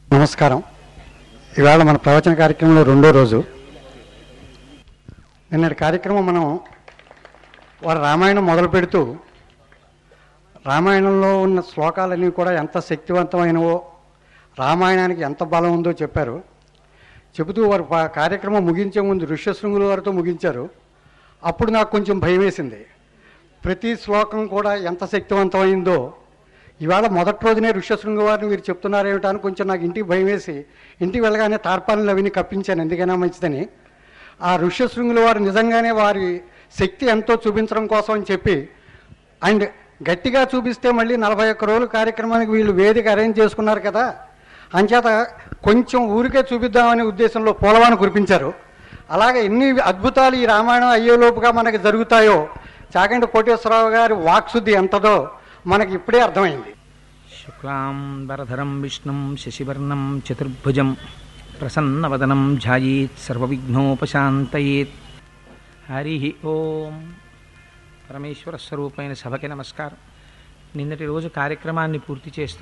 నమస్కారం ఇవాళ మన ప్రవచన కార్యక్రమంలో రెండో రోజు నిన్నటి కార్యక్రమం మనం వారు రామాయణం మొదలు పెడుతూ రామాయణంలో ఉన్న శ్లోకాలన్నీ కూడా ఎంత శక్తివంతమైనవో రామాయణానికి ఎంత బలం ఉందో చెప్పారు చెబుతూ వారు పా- కార్యక్రమం ముగించే ముందు ఋష్యశృంగుల వారితో ముగించారు అప్పుడు నాకు కొంచెం భయం వేసింది ప్రతి శ్లోకం కూడా ఎంత శక్తివంతమైందో ఇవాళ మొదటి రోజునే ఋష్యశృంగ వారిని మీరు చెప్తున్నారేమిటా అని కొంచెం నాకు ఇంటికి భయం వేసి ఇంటికి వెళ్ళగానే తార్పాలను అవిని కప్పించాను ఎందుకైనా మంచిదని ఆ ఋష్యశృంగుల వారు నిజంగానే వారి శక్తి ఎంతో చూపించడం కోసం అని చెప్పి అండ్ గట్టిగా చూపిస్తే మళ్ళీ నలభై ఒక్క రోజుల కార్యక్రమానికి వీళ్ళు వేదిక అరేంజ్ చేసుకున్నారు కదా అంచేత కొంచెం ఊరికే చూపిద్దామనే ఉద్దేశంలో పూలవాన కురిపించారు అలాగే ఎన్ని అద్భుతాలు ఈ రామాయణం అయ్యేలోపుగా మనకి జరుగుతాయో చాగంటి కోటేశ్వరరావు గారి వాక్శుద్ధి ఎంతదో మనకి ఇప్పుడే అర్థమైంది శుక్లాంబరధరం విష్ణుం శశివర్ణం చతుర్భుజం ప్రసన్నవదనం ధ్యాయేత్ సర్వవిఘ్నోపశాంతయేత్ హరి ఓం పరమేశ్వర స్వరూపమైన సభకి నమస్కారం నిన్నటి రోజు కార్యక్రమాన్ని పూర్తి చేస్తూ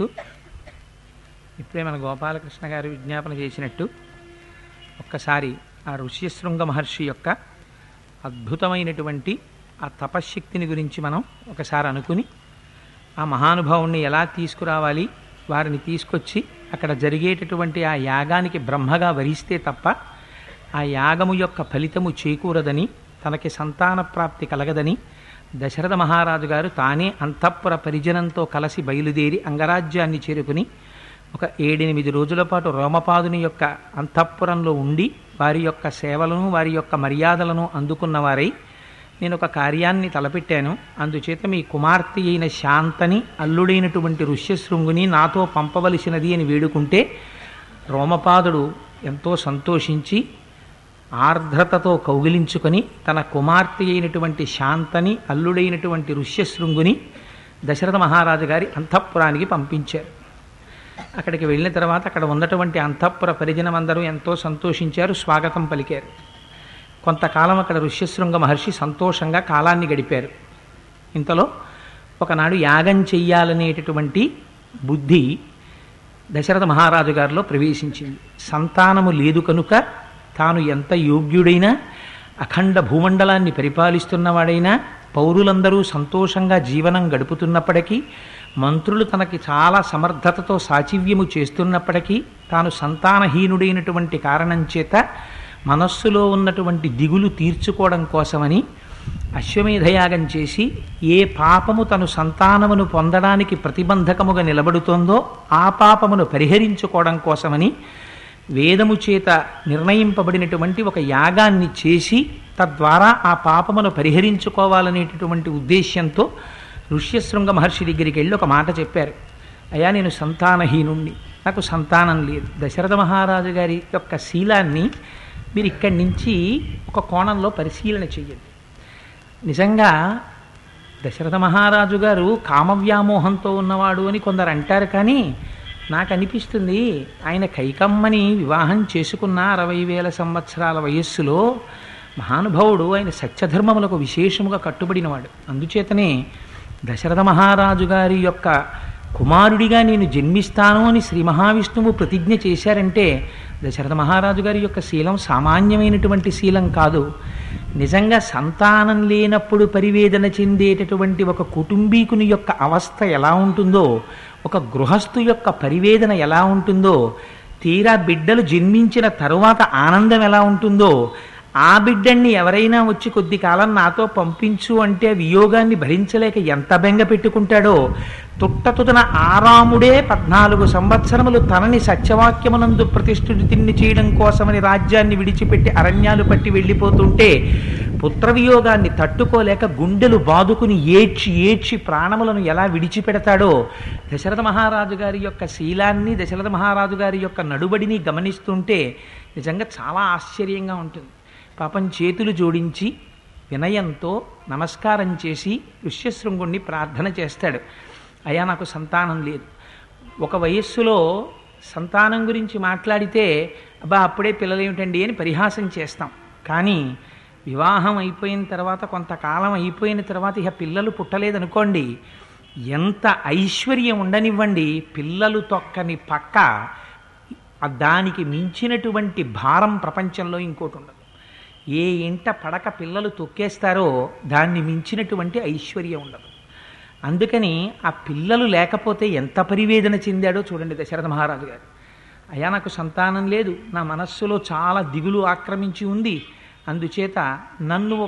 ఇప్పుడే మన గోపాలకృష్ణ గారు విజ్ఞాపన చేసినట్టు ఒక్కసారి ఆ ఋష్యశృంగ మహర్షి యొక్క అద్భుతమైనటువంటి ఆ తపశ్శక్తిని గురించి మనం ఒకసారి అనుకుని ఆ మహానుభావుణ్ణి ఎలా తీసుకురావాలి వారిని తీసుకొచ్చి అక్కడ జరిగేటటువంటి ఆ యాగానికి బ్రహ్మగా వరిస్తే తప్ప ఆ యాగము యొక్క ఫలితము చేకూరదని తనకి సంతాన ప్రాప్తి కలగదని దశరథ మహారాజు గారు తానే అంతఃపుర పరిజనంతో కలిసి బయలుదేరి అంగరాజ్యాన్ని చేరుకుని ఒక ఏడెనిమిది రోజుల పాటు రోమపాదుని యొక్క అంతఃపురంలో ఉండి వారి యొక్క సేవలను వారి యొక్క మర్యాదలను అందుకున్నవారై నేను ఒక కార్యాన్ని తలపెట్టాను అందుచేత మీ కుమార్తె అయిన శాంతని అల్లుడైనటువంటి ఋష్యశృంగుని నాతో పంపవలసినది అని వేడుకుంటే రోమపాదుడు ఎంతో సంతోషించి ఆర్ద్రతతో కౌగిలించుకొని తన కుమార్తె అయినటువంటి శాంతని అల్లుడైనటువంటి ఋష్యశృంగుని దశరథ మహారాజు గారి అంతఃపురానికి పంపించారు అక్కడికి వెళ్ళిన తర్వాత అక్కడ ఉన్నటువంటి అంతఃపుర పరిజనమందరూ ఎంతో సంతోషించారు స్వాగతం పలికారు కొంతకాలం అక్కడ ఋష్యశృంగ మహర్షి సంతోషంగా కాలాన్ని గడిపారు ఇంతలో ఒకనాడు యాగం చెయ్యాలనేటటువంటి బుద్ధి దశరథ మహారాజు గారిలో ప్రవేశించింది సంతానము లేదు కనుక తాను ఎంత యోగ్యుడైనా అఖండ భూమండలాన్ని పరిపాలిస్తున్నవాడైనా పౌరులందరూ సంతోషంగా జీవనం గడుపుతున్నప్పటికీ మంత్రులు తనకి చాలా సమర్థతతో సాచివ్యము చేస్తున్నప్పటికీ తాను సంతానహీనుడైనటువంటి కారణం చేత మనస్సులో ఉన్నటువంటి దిగులు తీర్చుకోవడం కోసమని అశ్వమేధయాగం చేసి ఏ పాపము తను సంతానమును పొందడానికి ప్రతిబంధకముగా నిలబడుతోందో ఆ పాపమును పరిహరించుకోవడం కోసమని వేదము చేత నిర్ణయింపబడినటువంటి ఒక యాగాన్ని చేసి తద్వారా ఆ పాపమును పరిహరించుకోవాలనేటటువంటి ఉద్దేశ్యంతో ఋష్యశృంగ మహర్షి దగ్గరికి వెళ్ళి ఒక మాట చెప్పారు అయ్యా నేను సంతానహీనుణ్ణి నాకు సంతానం లేదు దశరథ మహారాజు గారి యొక్క శీలాన్ని మీరు ఇక్కడి నుంచి ఒక కోణంలో పరిశీలన చెయ్యండి నిజంగా దశరథ మహారాజు గారు కామవ్యామోహంతో ఉన్నవాడు అని కొందరు అంటారు కానీ నాకు అనిపిస్తుంది ఆయన కైకమ్మని వివాహం చేసుకున్న అరవై వేల సంవత్సరాల వయస్సులో మహానుభావుడు ఆయన సత్యధర్మములకు విశేషముగా కట్టుబడినవాడు అందుచేతనే దశరథ మహారాజు గారి యొక్క కుమారుడిగా నేను జన్మిస్తాను అని శ్రీ మహావిష్ణువు ప్రతిజ్ఞ చేశారంటే దశరథ మహారాజు గారి యొక్క శీలం సామాన్యమైనటువంటి శీలం కాదు నిజంగా సంతానం లేనప్పుడు పరివేదన చెందేటటువంటి ఒక కుటుంబీకుని యొక్క అవస్థ ఎలా ఉంటుందో ఒక గృహస్థు యొక్క పరివేదన ఎలా ఉంటుందో తీరా బిడ్డలు జన్మించిన తరువాత ఆనందం ఎలా ఉంటుందో ఆ బిడ్డన్ని ఎవరైనా వచ్చి కొద్ది కాలం నాతో పంపించు అంటే వియోగాన్ని భరించలేక ఎంత బెంగ పెట్టుకుంటాడో తుట్టతుదన ఆరాముడే పద్నాలుగు సంవత్సరములు తనని సత్యవాక్యమునందు ప్రతిష్ఠితిని చేయడం కోసమని రాజ్యాన్ని విడిచిపెట్టి అరణ్యాలు పట్టి వెళ్ళిపోతుంటే పుత్రవియోగాన్ని తట్టుకోలేక గుండెలు బాదుకుని ఏడ్చి ఏడ్చి ప్రాణములను ఎలా విడిచిపెడతాడో దశరథ మహారాజు గారి యొక్క శీలాన్ని దశరథ మహారాజు గారి యొక్క నడుబడిని గమనిస్తుంటే నిజంగా చాలా ఆశ్చర్యంగా ఉంటుంది పాపం చేతులు జోడించి వినయంతో నమస్కారం చేసి ఋష్యశృంగుణ్ణి ప్రార్థన చేస్తాడు అయ్యా నాకు సంతానం లేదు ఒక వయస్సులో సంతానం గురించి మాట్లాడితే అబ్బా అప్పుడే పిల్లలేమిటండి అని పరిహాసం చేస్తాం కానీ వివాహం అయిపోయిన తర్వాత కొంతకాలం అయిపోయిన తర్వాత ఇక పిల్లలు పుట్టలేదనుకోండి ఎంత ఐశ్వర్యం ఉండనివ్వండి పిల్లలు తొక్కని పక్క ఆ దానికి మించినటువంటి భారం ప్రపంచంలో ఇంకోటి ఉండదు ఏ ఇంట పడక పిల్లలు తొక్కేస్తారో దాన్ని మించినటువంటి ఐశ్వర్యం ఉండదు అందుకని ఆ పిల్లలు లేకపోతే ఎంత పరివేదన చెందాడో చూడండి దశరథ మహారాజు గారు అయ్యా నాకు సంతానం లేదు నా మనస్సులో చాలా దిగులు ఆక్రమించి ఉంది అందుచేత నన్ను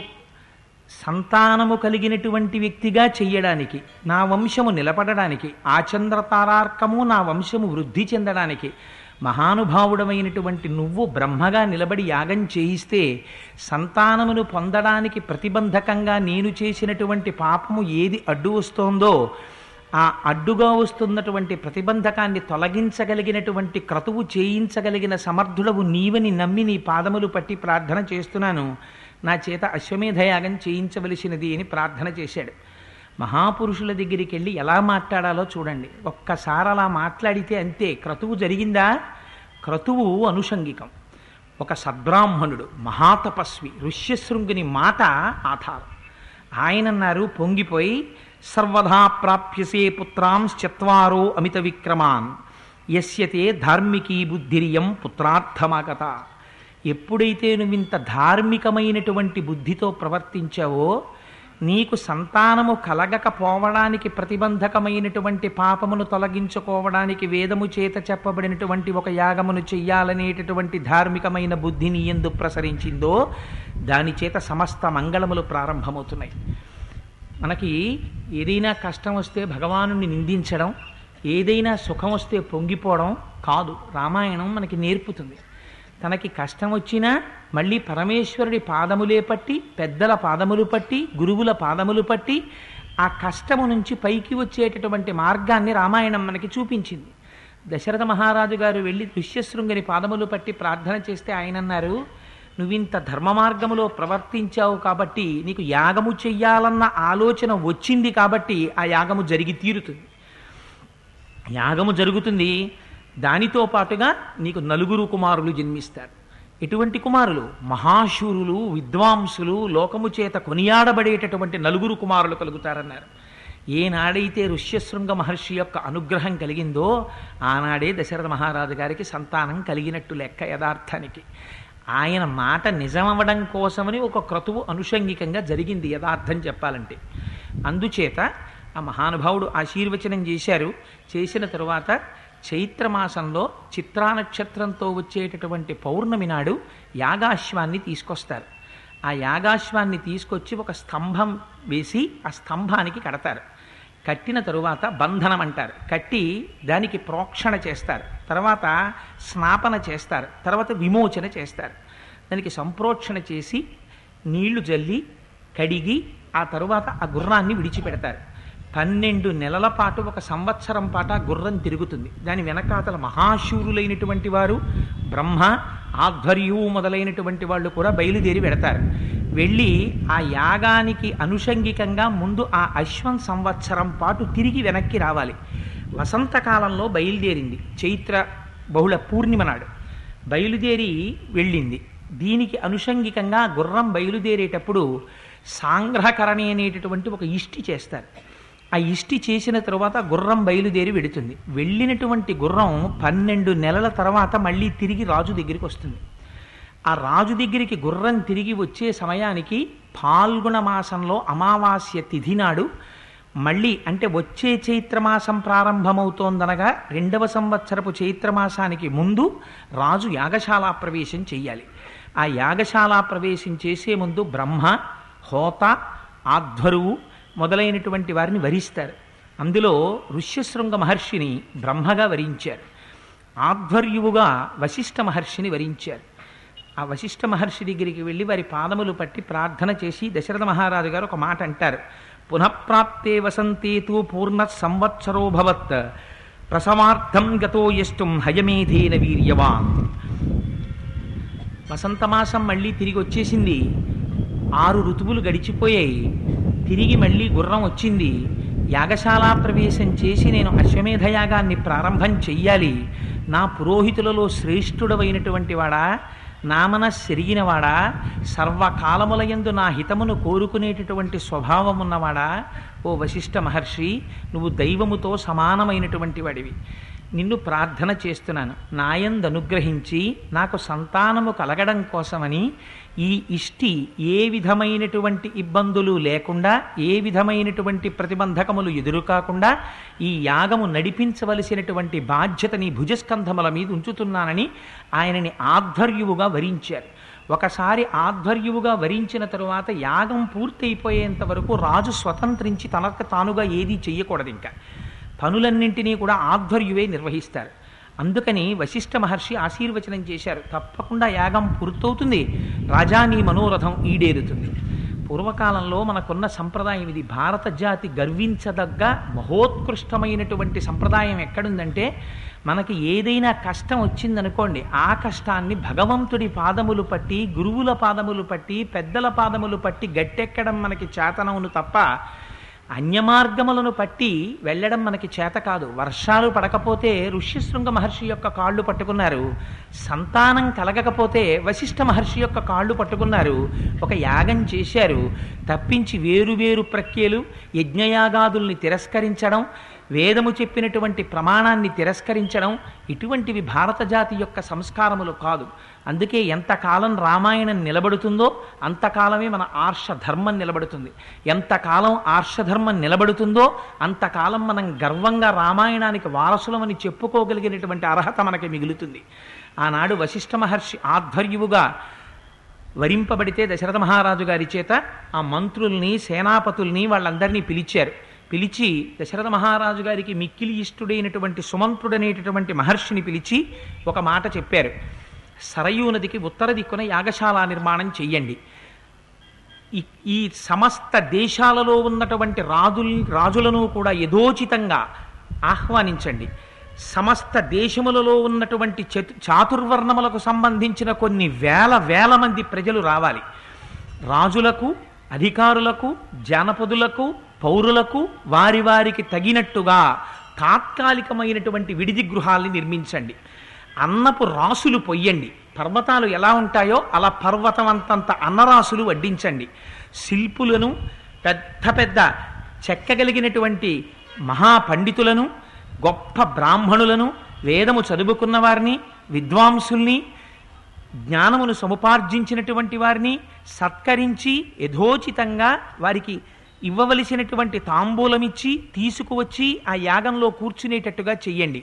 సంతానము కలిగినటువంటి వ్యక్తిగా చెయ్యడానికి నా వంశము నిలబడడానికి ఆచంద్రతారార్కము నా వంశము వృద్ధి చెందడానికి మహానుభావుడమైనటువంటి నువ్వు బ్రహ్మగా నిలబడి యాగం చేయిస్తే సంతానమును పొందడానికి ప్రతిబంధకంగా నేను చేసినటువంటి పాపము ఏది అడ్డు వస్తోందో ఆ అడ్డుగా వస్తున్నటువంటి ప్రతిబంధకాన్ని తొలగించగలిగినటువంటి క్రతువు చేయించగలిగిన సమర్థుడవు నీవని నమ్మి నీ పాదములు పట్టి ప్రార్థన చేస్తున్నాను నా చేత అశ్వమేధయాగం చేయించవలసినది అని ప్రార్థన చేశాడు మహాపురుషుల దగ్గరికి వెళ్ళి ఎలా మాట్లాడాలో చూడండి ఒక్కసారి అలా మాట్లాడితే అంతే క్రతువు జరిగిందా క్రతువు అనుషంగికం ఒక సద్బ్రాహ్మణుడు మహాతపస్వి ఋష్యశృంగుని మాట ఆధారం ఆయన అన్నారు పొంగిపోయి సర్వదా ప్రాప్యసే పుత్రాంశ్చత్వారో అమిత విక్రమాన్ యస్యతే ధార్మికీ బుద్ధిరియం పుత్రార్థమాగత ఎప్పుడైతే నువ్వు ఇంత ధార్మికమైనటువంటి బుద్ధితో ప్రవర్తించావో నీకు సంతానము కలగకపోవడానికి ప్రతిబంధకమైనటువంటి పాపమును తొలగించుకోవడానికి వేదము చేత చెప్పబడినటువంటి ఒక యాగమును చెయ్యాలనేటటువంటి ధార్మికమైన బుద్ధి నీ ఎందు ప్రసరించిందో దాని చేత సమస్త మంగళములు ప్రారంభమవుతున్నాయి మనకి ఏదైనా కష్టం వస్తే భగవాను నిందించడం ఏదైనా సుఖం వస్తే పొంగిపోవడం కాదు రామాయణం మనకి నేర్పుతుంది తనకి కష్టం వచ్చినా మళ్ళీ పరమేశ్వరుడి పాదములే పట్టి పెద్దల పాదములు పట్టి గురువుల పాదములు పట్టి ఆ కష్టము నుంచి పైకి వచ్చేటటువంటి మార్గాన్ని రామాయణం మనకి చూపించింది దశరథ మహారాజు గారు వెళ్ళి ఋష్యశృంగని పాదములు పట్టి ప్రార్థన చేస్తే ఆయన అన్నారు నువ్వింత ధర్మ మార్గములో ప్రవర్తించావు కాబట్టి నీకు యాగము చెయ్యాలన్న ఆలోచన వచ్చింది కాబట్టి ఆ యాగము జరిగి తీరుతుంది యాగము జరుగుతుంది దానితో పాటుగా నీకు నలుగురు కుమారులు జన్మిస్తారు ఎటువంటి కుమారులు మహాశూరులు విద్వాంసులు లోకము చేత కొనియాడబడేటటువంటి నలుగురు కుమారులు కలుగుతారన్నారు ఏనాడైతే ఋష్యశృంగ మహర్షి యొక్క అనుగ్రహం కలిగిందో ఆనాడే దశరథ మహారాజు గారికి సంతానం కలిగినట్టు లెక్క యథార్థానికి ఆయన మాట నిజమవ్వడం కోసమని ఒక క్రతువు అనుషంగికంగా జరిగింది యథార్థం చెప్పాలంటే అందుచేత ఆ మహానుభావుడు ఆశీర్వచనం చేశారు చేసిన తరువాత చైత్రమాసంలో చిత్రా నక్షత్రంతో వచ్చేటటువంటి పౌర్ణమి నాడు యాగాశ్వాన్ని తీసుకొస్తారు ఆ యాగాశ్వాన్ని తీసుకొచ్చి ఒక స్తంభం వేసి ఆ స్తంభానికి కడతారు కట్టిన తరువాత బంధనం అంటారు కట్టి దానికి ప్రోక్షణ చేస్తారు తర్వాత స్నాపన చేస్తారు తర్వాత విమోచన చేస్తారు దానికి సంప్రోక్షణ చేసి నీళ్లు జల్లి కడిగి ఆ తరువాత ఆ గుర్రాన్ని విడిచిపెడతారు పన్నెండు నెలల పాటు ఒక సంవత్సరం పాటు ఆ గుర్రం తిరుగుతుంది దాని వెనకాతల మహాశూరులైనటువంటి వారు బ్రహ్మ ఆధ్వర్యు మొదలైనటువంటి వాళ్ళు కూడా బయలుదేరి వెడతారు వెళ్ళి ఆ యాగానికి అనుషంగికంగా ముందు ఆ అశ్వం సంవత్సరం పాటు తిరిగి వెనక్కి రావాలి వసంతకాలంలో బయలుదేరింది చైత్ర బహుళ పూర్ణిమ నాడు బయలుదేరి వెళ్ళింది దీనికి అనుషంగికంగా గుర్రం బయలుదేరేటప్పుడు సాంగ్రహకరణి అనేటటువంటి ఒక ఇష్టి చేస్తారు ఆ ఇష్టి చేసిన తరువాత గుర్రం బయలుదేరి వెడుతుంది వెళ్ళినటువంటి గుర్రం పన్నెండు నెలల తర్వాత మళ్ళీ తిరిగి రాజు దగ్గరికి వస్తుంది ఆ రాజు దగ్గరికి గుర్రం తిరిగి వచ్చే సమయానికి పాల్గొన మాసంలో అమావాస్య తిథి నాడు మళ్ళీ అంటే వచ్చే చైత్రమాసం ప్రారంభమవుతోందనగా రెండవ సంవత్సరపు చైత్రమాసానికి ముందు రాజు యాగశాల ప్రవేశం చెయ్యాలి ఆ యాగశాల ప్రవేశం చేసే ముందు బ్రహ్మ హోత ఆధ్వరువు మొదలైనటువంటి వారిని వరిస్తారు అందులో ఋష్యశృంగ మహర్షిని బ్రహ్మగా వరించారు ఆధ్వర్యువుగా వశిష్ఠ మహర్షిని వరించారు ఆ వశిష్ఠ మహర్షి దగ్గరికి వెళ్ళి వారి పాదములు పట్టి ప్రార్థన చేసి దశరథ మహారాజు గారు ఒక మాట అంటారు పునఃప్రాప్తే వసంతేతు పూర్ణ సంవత్సరో భవత్ ప్రసవార్థం గతో యష్టం హయమేధేన వీర్యవాన్ వసంతమాసం మళ్ళీ తిరిగి వచ్చేసింది ఆరు ఋతువులు గడిచిపోయాయి తిరిగి మళ్ళీ గుర్రం వచ్చింది యాగశాల ప్రవేశం చేసి నేను అశ్వమేధ యాగాన్ని ప్రారంభం చెయ్యాలి నా పురోహితులలో శ్రేష్ఠుడవైనటువంటి వాడా నామన సెరిగినవాడా సర్వకాలములయందు నా హితమును కోరుకునేటటువంటి స్వభావం ఉన్నవాడా ఓ వశిష్ఠ మహర్షి నువ్వు దైవముతో సమానమైనటువంటి వాడివి నిన్ను ప్రార్థన చేస్తున్నాను నాయందు అనుగ్రహించి నాకు సంతానము కలగడం కోసమని ఈ ఇష్టి ఏ విధమైనటువంటి ఇబ్బందులు లేకుండా ఏ విధమైనటువంటి ప్రతిబంధకములు ఎదురు కాకుండా ఈ యాగము నడిపించవలసినటువంటి బాధ్యత నీ భుజస్కంధముల మీద ఉంచుతున్నానని ఆయనని ఆధ్వర్యువుగా వరించారు ఒకసారి ఆధ్వర్యువుగా వరించిన తరువాత యాగం పూర్తయిపోయేంత వరకు రాజు స్వతంత్రించి తనకు తానుగా ఏదీ చెయ్యకూడదు ఇంకా పనులన్నింటినీ కూడా ఆధ్వర్యువే నిర్వహిస్తారు అందుకని వశిష్ఠ మహర్షి ఆశీర్వచనం చేశారు తప్పకుండా యాగం పూర్తవుతుంది రాజా నీ మనోరథం ఈడేరుతుంది పూర్వకాలంలో మనకున్న సంప్రదాయం ఇది భారత జాతి గర్వించదగ్గ మహోత్కృష్టమైనటువంటి సంప్రదాయం ఎక్కడుందంటే మనకి ఏదైనా కష్టం వచ్చిందనుకోండి ఆ కష్టాన్ని భగవంతుడి పాదములు పట్టి గురువుల పాదములు పట్టి పెద్దల పాదములు పట్టి గట్టెక్కడం మనకి చేతనవును తప్ప అన్యమార్గములను పట్టి వెళ్ళడం మనకి చేత కాదు వర్షాలు పడకపోతే ఋష్యశృంగ మహర్షి యొక్క కాళ్ళు పట్టుకున్నారు సంతానం కలగకపోతే వశిష్ఠ మహర్షి యొక్క కాళ్ళు పట్టుకున్నారు ఒక యాగం చేశారు తప్పించి వేరు వేరు ప్రక్రియలు యజ్ఞయాగాదుల్ని తిరస్కరించడం వేదము చెప్పినటువంటి ప్రమాణాన్ని తిరస్కరించడం ఇటువంటివి భారత జాతి యొక్క సంస్కారములు కాదు అందుకే ఎంతకాలం రామాయణం నిలబడుతుందో అంతకాలమే మన ఆర్ష ధర్మం నిలబడుతుంది ఎంతకాలం ఆర్షధర్మం నిలబడుతుందో అంతకాలం మనం గర్వంగా రామాయణానికి వారసులమని చెప్పుకోగలిగినటువంటి అర్హత మనకి మిగులుతుంది ఆనాడు వశిష్ఠ మహర్షి ఆధ్వర్యువుగా వరింపబడితే దశరథ మహారాజు గారి చేత ఆ మంత్రుల్ని సేనాపతుల్ని వాళ్ళందరినీ పిలిచారు పిలిచి దశరథ మహారాజు గారికి మిక్కిలి ఇష్టుడైనటువంటి సుమంత్రుడనేటటువంటి మహర్షిని పిలిచి ఒక మాట చెప్పారు సరయూ నదికి ఉత్తర దిక్కున యాగశాల నిర్మాణం చెయ్యండి ఈ ఈ సమస్త దేశాలలో ఉన్నటువంటి రాజుల్ రాజులను కూడా యథోచితంగా ఆహ్వానించండి సమస్త దేశములలో ఉన్నటువంటి చతు చాతుర్వర్ణములకు సంబంధించిన కొన్ని వేల వేల మంది ప్రజలు రావాలి రాజులకు అధికారులకు జానపదులకు పౌరులకు వారి వారికి తగినట్టుగా తాత్కాలికమైనటువంటి విడిది గృహాల్ని నిర్మించండి అన్నపు రాసులు పొయ్యండి పర్వతాలు ఎలా ఉంటాయో అలా పర్వతం అంతంత అన్నరాసులు వడ్డించండి శిల్పులను పెద్ద పెద్ద చెక్కగలిగినటువంటి మహాపండితులను గొప్ప బ్రాహ్మణులను వేదము చదువుకున్న వారిని విద్వాంసుల్ని జ్ఞానమును సముపార్జించినటువంటి వారిని సత్కరించి యథోచితంగా వారికి ఇవ్వవలసినటువంటి తాంబూలమిచ్చి తీసుకువచ్చి ఆ యాగంలో కూర్చునేటట్టుగా చెయ్యండి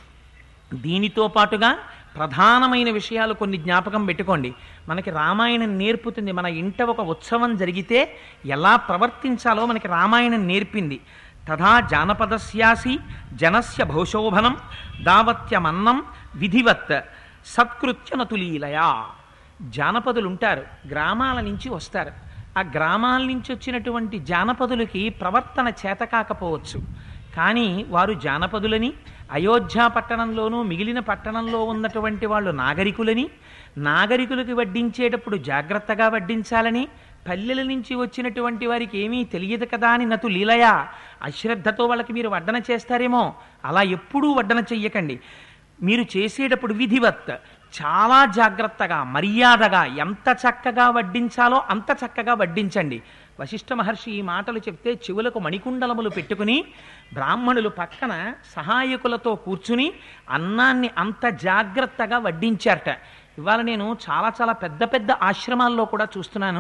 దీనితో పాటుగా ప్రధానమైన విషయాలు కొన్ని జ్ఞాపకం పెట్టుకోండి మనకి రామాయణం నేర్పుతుంది మన ఇంట ఒక ఉత్సవం జరిగితే ఎలా ప్రవర్తించాలో మనకి రామాయణం నేర్పింది తథా జానపదస్యాసి జనస్య భౌశోభనం దావత్యమన్నం విధివత్ సత్కృత్య నతులీలయా జానపదులు ఉంటారు గ్రామాల నుంచి వస్తారు ఆ గ్రామాల నుంచి వచ్చినటువంటి జానపదులకి ప్రవర్తన చేత కాకపోవచ్చు కానీ వారు జానపదులని అయోధ్య పట్టణంలోనూ మిగిలిన పట్టణంలో ఉన్నటువంటి వాళ్ళు నాగరికులని నాగరికులకి వడ్డించేటప్పుడు జాగ్రత్తగా వడ్డించాలని పల్లెల నుంచి వచ్చినటువంటి వారికి ఏమీ తెలియదు కదా అని నటు లీలయా అశ్రద్ధతో వాళ్ళకి మీరు వడ్డన చేస్తారేమో అలా ఎప్పుడూ వడ్డన చెయ్యకండి మీరు చేసేటప్పుడు విధివత్ చాలా జాగ్రత్తగా మర్యాదగా ఎంత చక్కగా వడ్డించాలో అంత చక్కగా వడ్డించండి వశిష్ఠ మహర్షి ఈ మాటలు చెప్తే చెవులకు మణికుండలములు పెట్టుకుని బ్రాహ్మణులు పక్కన సహాయకులతో కూర్చుని అన్నాన్ని అంత జాగ్రత్తగా వడ్డించారట ఇవాళ నేను చాలా చాలా పెద్ద పెద్ద ఆశ్రమాల్లో కూడా చూస్తున్నాను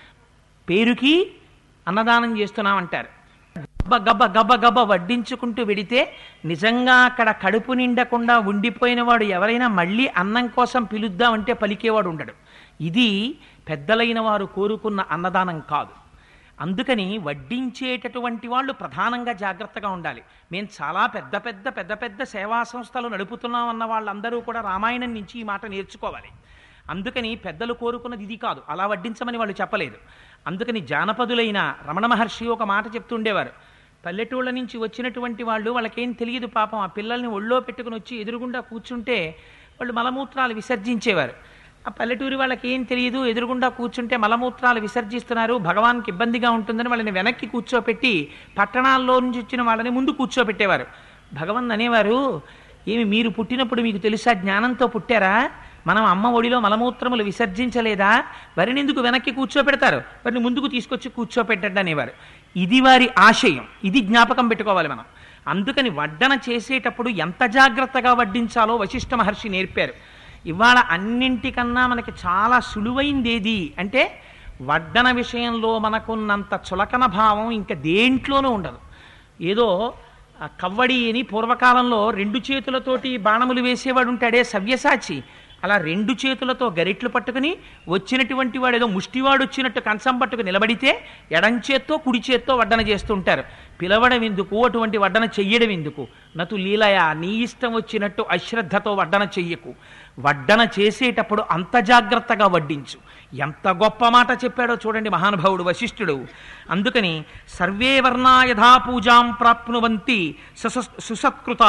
పేరుకి అన్నదానం చేస్తున్నామంటారు గబ్బ గబ్బ గబ్బ గబ్బ వడ్డించుకుంటూ వెడితే నిజంగా అక్కడ కడుపు నిండకుండా ఉండిపోయిన వాడు ఎవరైనా మళ్ళీ అన్నం కోసం పిలుద్దామంటే పలికేవాడు ఉండడు ఇది పెద్దలైన వారు కోరుకున్న అన్నదానం కాదు అందుకని వడ్డించేటటువంటి వాళ్ళు ప్రధానంగా జాగ్రత్తగా ఉండాలి మేము చాలా పెద్ద పెద్ద పెద్ద పెద్ద సేవా సంస్థలు నడుపుతున్నాం అన్న వాళ్ళందరూ కూడా రామాయణం నుంచి ఈ మాట నేర్చుకోవాలి అందుకని పెద్దలు కోరుకున్నది ఇది కాదు అలా వడ్డించమని వాళ్ళు చెప్పలేదు అందుకని జానపదులైన రమణ మహర్షి ఒక మాట చెప్తుండేవారు పల్లెటూళ్ళ నుంచి వచ్చినటువంటి వాళ్ళు వాళ్ళకేం తెలియదు పాపం ఆ పిల్లల్ని ఒళ్ళో పెట్టుకుని వచ్చి ఎదురుగుండా కూర్చుంటే వాళ్ళు మలమూత్రాలు విసర్జించేవారు ఆ పల్లెటూరి వాళ్ళకి ఏం తెలియదు ఎదురుగుండా కూర్చుంటే మలమూత్రాలు విసర్జిస్తున్నారు భగవాన్కి ఇబ్బందిగా ఉంటుందని వాళ్ళని వెనక్కి కూర్చోపెట్టి పట్టణాల్లో నుంచి వచ్చిన వాళ్ళని ముందు కూర్చోపెట్టేవారు భగవన్ అనేవారు ఏమి మీరు పుట్టినప్పుడు మీకు తెలుసా జ్ఞానంతో పుట్టారా మనం అమ్మ ఒడిలో మలమూత్రములు విసర్జించలేదా వారిని ఎందుకు వెనక్కి కూర్చోపెడతారు వారిని ముందుకు తీసుకొచ్చి కూర్చోపెట్టండి అనేవారు ఇది వారి ఆశయం ఇది జ్ఞాపకం పెట్టుకోవాలి మనం అందుకని వడ్డన చేసేటప్పుడు ఎంత జాగ్రత్తగా వడ్డించాలో వశిష్ఠ మహర్షి నేర్పారు ఇవాళ అన్నింటికన్నా మనకి చాలా సులువైంది ఏది అంటే వడ్డన విషయంలో మనకున్నంత చులకన భావం ఇంకా దేంట్లోనూ ఉండదు ఏదో ఆ కవ్వడి అని పూర్వకాలంలో రెండు చేతులతోటి బాణములు వేసేవాడు ఉంటాడే సవ్యసాచి అలా రెండు చేతులతో గరిట్లు పట్టుకుని వచ్చినటువంటి వాడు ఏదో ముష్టివాడు వచ్చినట్టు కంచం పట్టుకు నిలబడితే ఎడం చేత్తో కుడి చేత్తో వడ్డన చేస్తుంటారు పిలవడం ఎందుకు అటువంటి వడ్డన చెయ్యడం ఎందుకు నతు లీలయ నీ ఇష్టం వచ్చినట్టు అశ్రద్ధతో వడ్డన చెయ్యకు వడ్డన చేసేటప్పుడు అంత జాగ్రత్తగా వడ్డించు ఎంత గొప్ప మాట చెప్పాడో చూడండి మహానుభావుడు వశిష్ఠుడు అందుకని సర్వే వర్ణా యథా పూజాం ప్రాప్నువంతి సుస సుసత్కృతా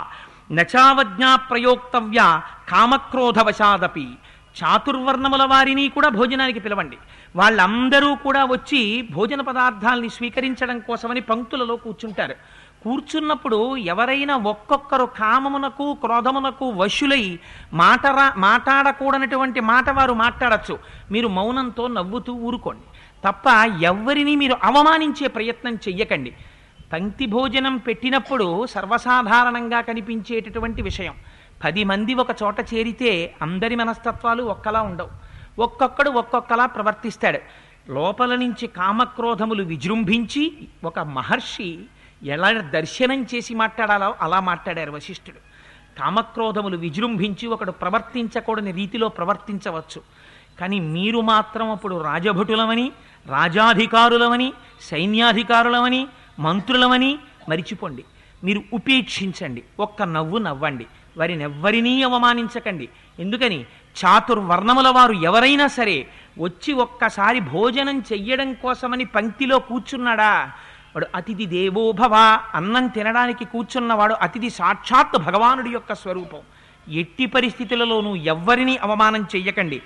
నచావజ్ఞా ప్రయోక్తవ్య కామక్రోధవశాదపి చాతుర్వర్ణముల వారిని కూడా భోజనానికి పిలవండి వాళ్ళందరూ కూడా వచ్చి భోజన పదార్థాల్ని స్వీకరించడం కోసమని పంక్తులలో కూర్చుంటారు కూర్చున్నప్పుడు ఎవరైనా ఒక్కొక్కరు కామమునకు క్రోధమునకు వశులై మాటరా మాట్లాడకూడనటువంటి మాట వారు మాట్లాడచ్చు మీరు మౌనంతో నవ్వుతూ ఊరుకోండి తప్ప ఎవ్వరిని మీరు అవమానించే ప్రయత్నం చెయ్యకండి పంక్తి భోజనం పెట్టినప్పుడు సర్వసాధారణంగా కనిపించేటటువంటి విషయం పది మంది ఒక చోట చేరితే అందరి మనస్తత్వాలు ఒక్కలా ఉండవు ఒక్కొక్కడు ఒక్కొక్కలా ప్రవర్తిస్తాడు లోపల నుంచి కామక్రోధములు విజృంభించి ఒక మహర్షి ఎలా దర్శనం చేసి మాట్లాడాలో అలా మాట్లాడారు వశిష్ఠుడు కామక్రోధములు విజృంభించి ఒకడు ప్రవర్తించకూడని రీతిలో ప్రవర్తించవచ్చు కానీ మీరు మాత్రం అప్పుడు రాజభటులమని రాజాధికారులమని సైన్యాధికారులమని మంత్రులమని మరిచిపోండి మీరు ఉపేక్షించండి ఒక్క నవ్వు నవ్వండి వారిని ఎవ్వరినీ అవమానించకండి ఎందుకని చాతుర్వర్ణముల వారు ఎవరైనా సరే వచ్చి ఒక్కసారి భోజనం చెయ్యడం కోసమని పంక్తిలో కూర్చున్నాడా వాడు అతిథి దేవోభవ అన్నం తినడానికి కూర్చున్నవాడు అతిథి సాక్షాత్ భగవానుడి యొక్క స్వరూపం ఎట్టి పరిస్థితులలోనూ ఎవ్వరినీ అవమానం చెయ్యకండి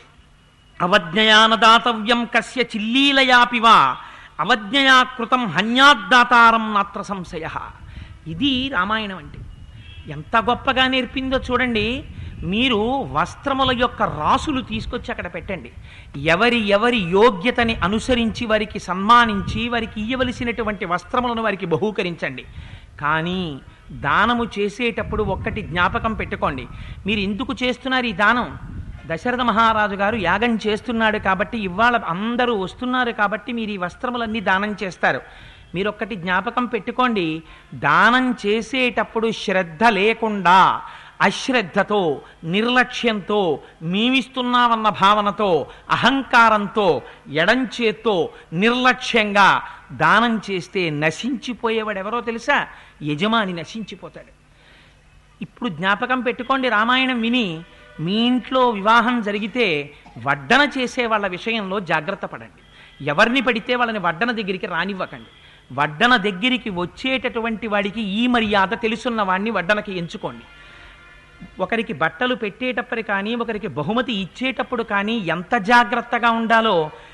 అవజ్ఞయానదాతవ్యం కస్య చిల్లీలయాపివా అవజ్ఞయా కృతం హన్యాద్దాతారం నాత్ర సంశయ ఇది రామాయణం అంటే ఎంత గొప్పగా నేర్పిందో చూడండి మీరు వస్త్రముల యొక్క రాసులు తీసుకొచ్చి అక్కడ పెట్టండి ఎవరి ఎవరి యోగ్యతని అనుసరించి వారికి సన్మానించి వారికి ఇయ్యవలసినటువంటి వస్త్రములను వారికి బహూకరించండి కానీ దానము చేసేటప్పుడు ఒక్కటి జ్ఞాపకం పెట్టుకోండి మీరు ఎందుకు చేస్తున్నారు ఈ దానం దశరథ మహారాజు గారు యాగం చేస్తున్నాడు కాబట్టి ఇవాళ అందరూ వస్తున్నారు కాబట్టి మీరు ఈ వస్త్రములన్నీ దానం చేస్తారు మీరు ఒక్కటి జ్ఞాపకం పెట్టుకోండి దానం చేసేటప్పుడు శ్రద్ధ లేకుండా అశ్రద్ధతో నిర్లక్ష్యంతో మేమిస్తున్నామన్న భావనతో అహంకారంతో ఎడంచేత్తో నిర్లక్ష్యంగా దానం చేస్తే నశించిపోయేవాడు ఎవరో తెలుసా యజమాని నశించిపోతాడు ఇప్పుడు జ్ఞాపకం పెట్టుకోండి రామాయణం విని మీ ఇంట్లో వివాహం జరిగితే వడ్డన చేసే వాళ్ళ విషయంలో జాగ్రత్త పడండి ఎవరిని పడితే వాళ్ళని వడ్డన దగ్గరికి రానివ్వకండి వడ్డన దగ్గరికి వచ్చేటటువంటి వాడికి ఈ మర్యాద తెలుసున్న వాడిని వడ్డనకి ఎంచుకోండి ఒకరికి బట్టలు పెట్టేటప్పుడు కానీ ఒకరికి బహుమతి ఇచ్చేటప్పుడు కానీ ఎంత జాగ్రత్తగా ఉండాలో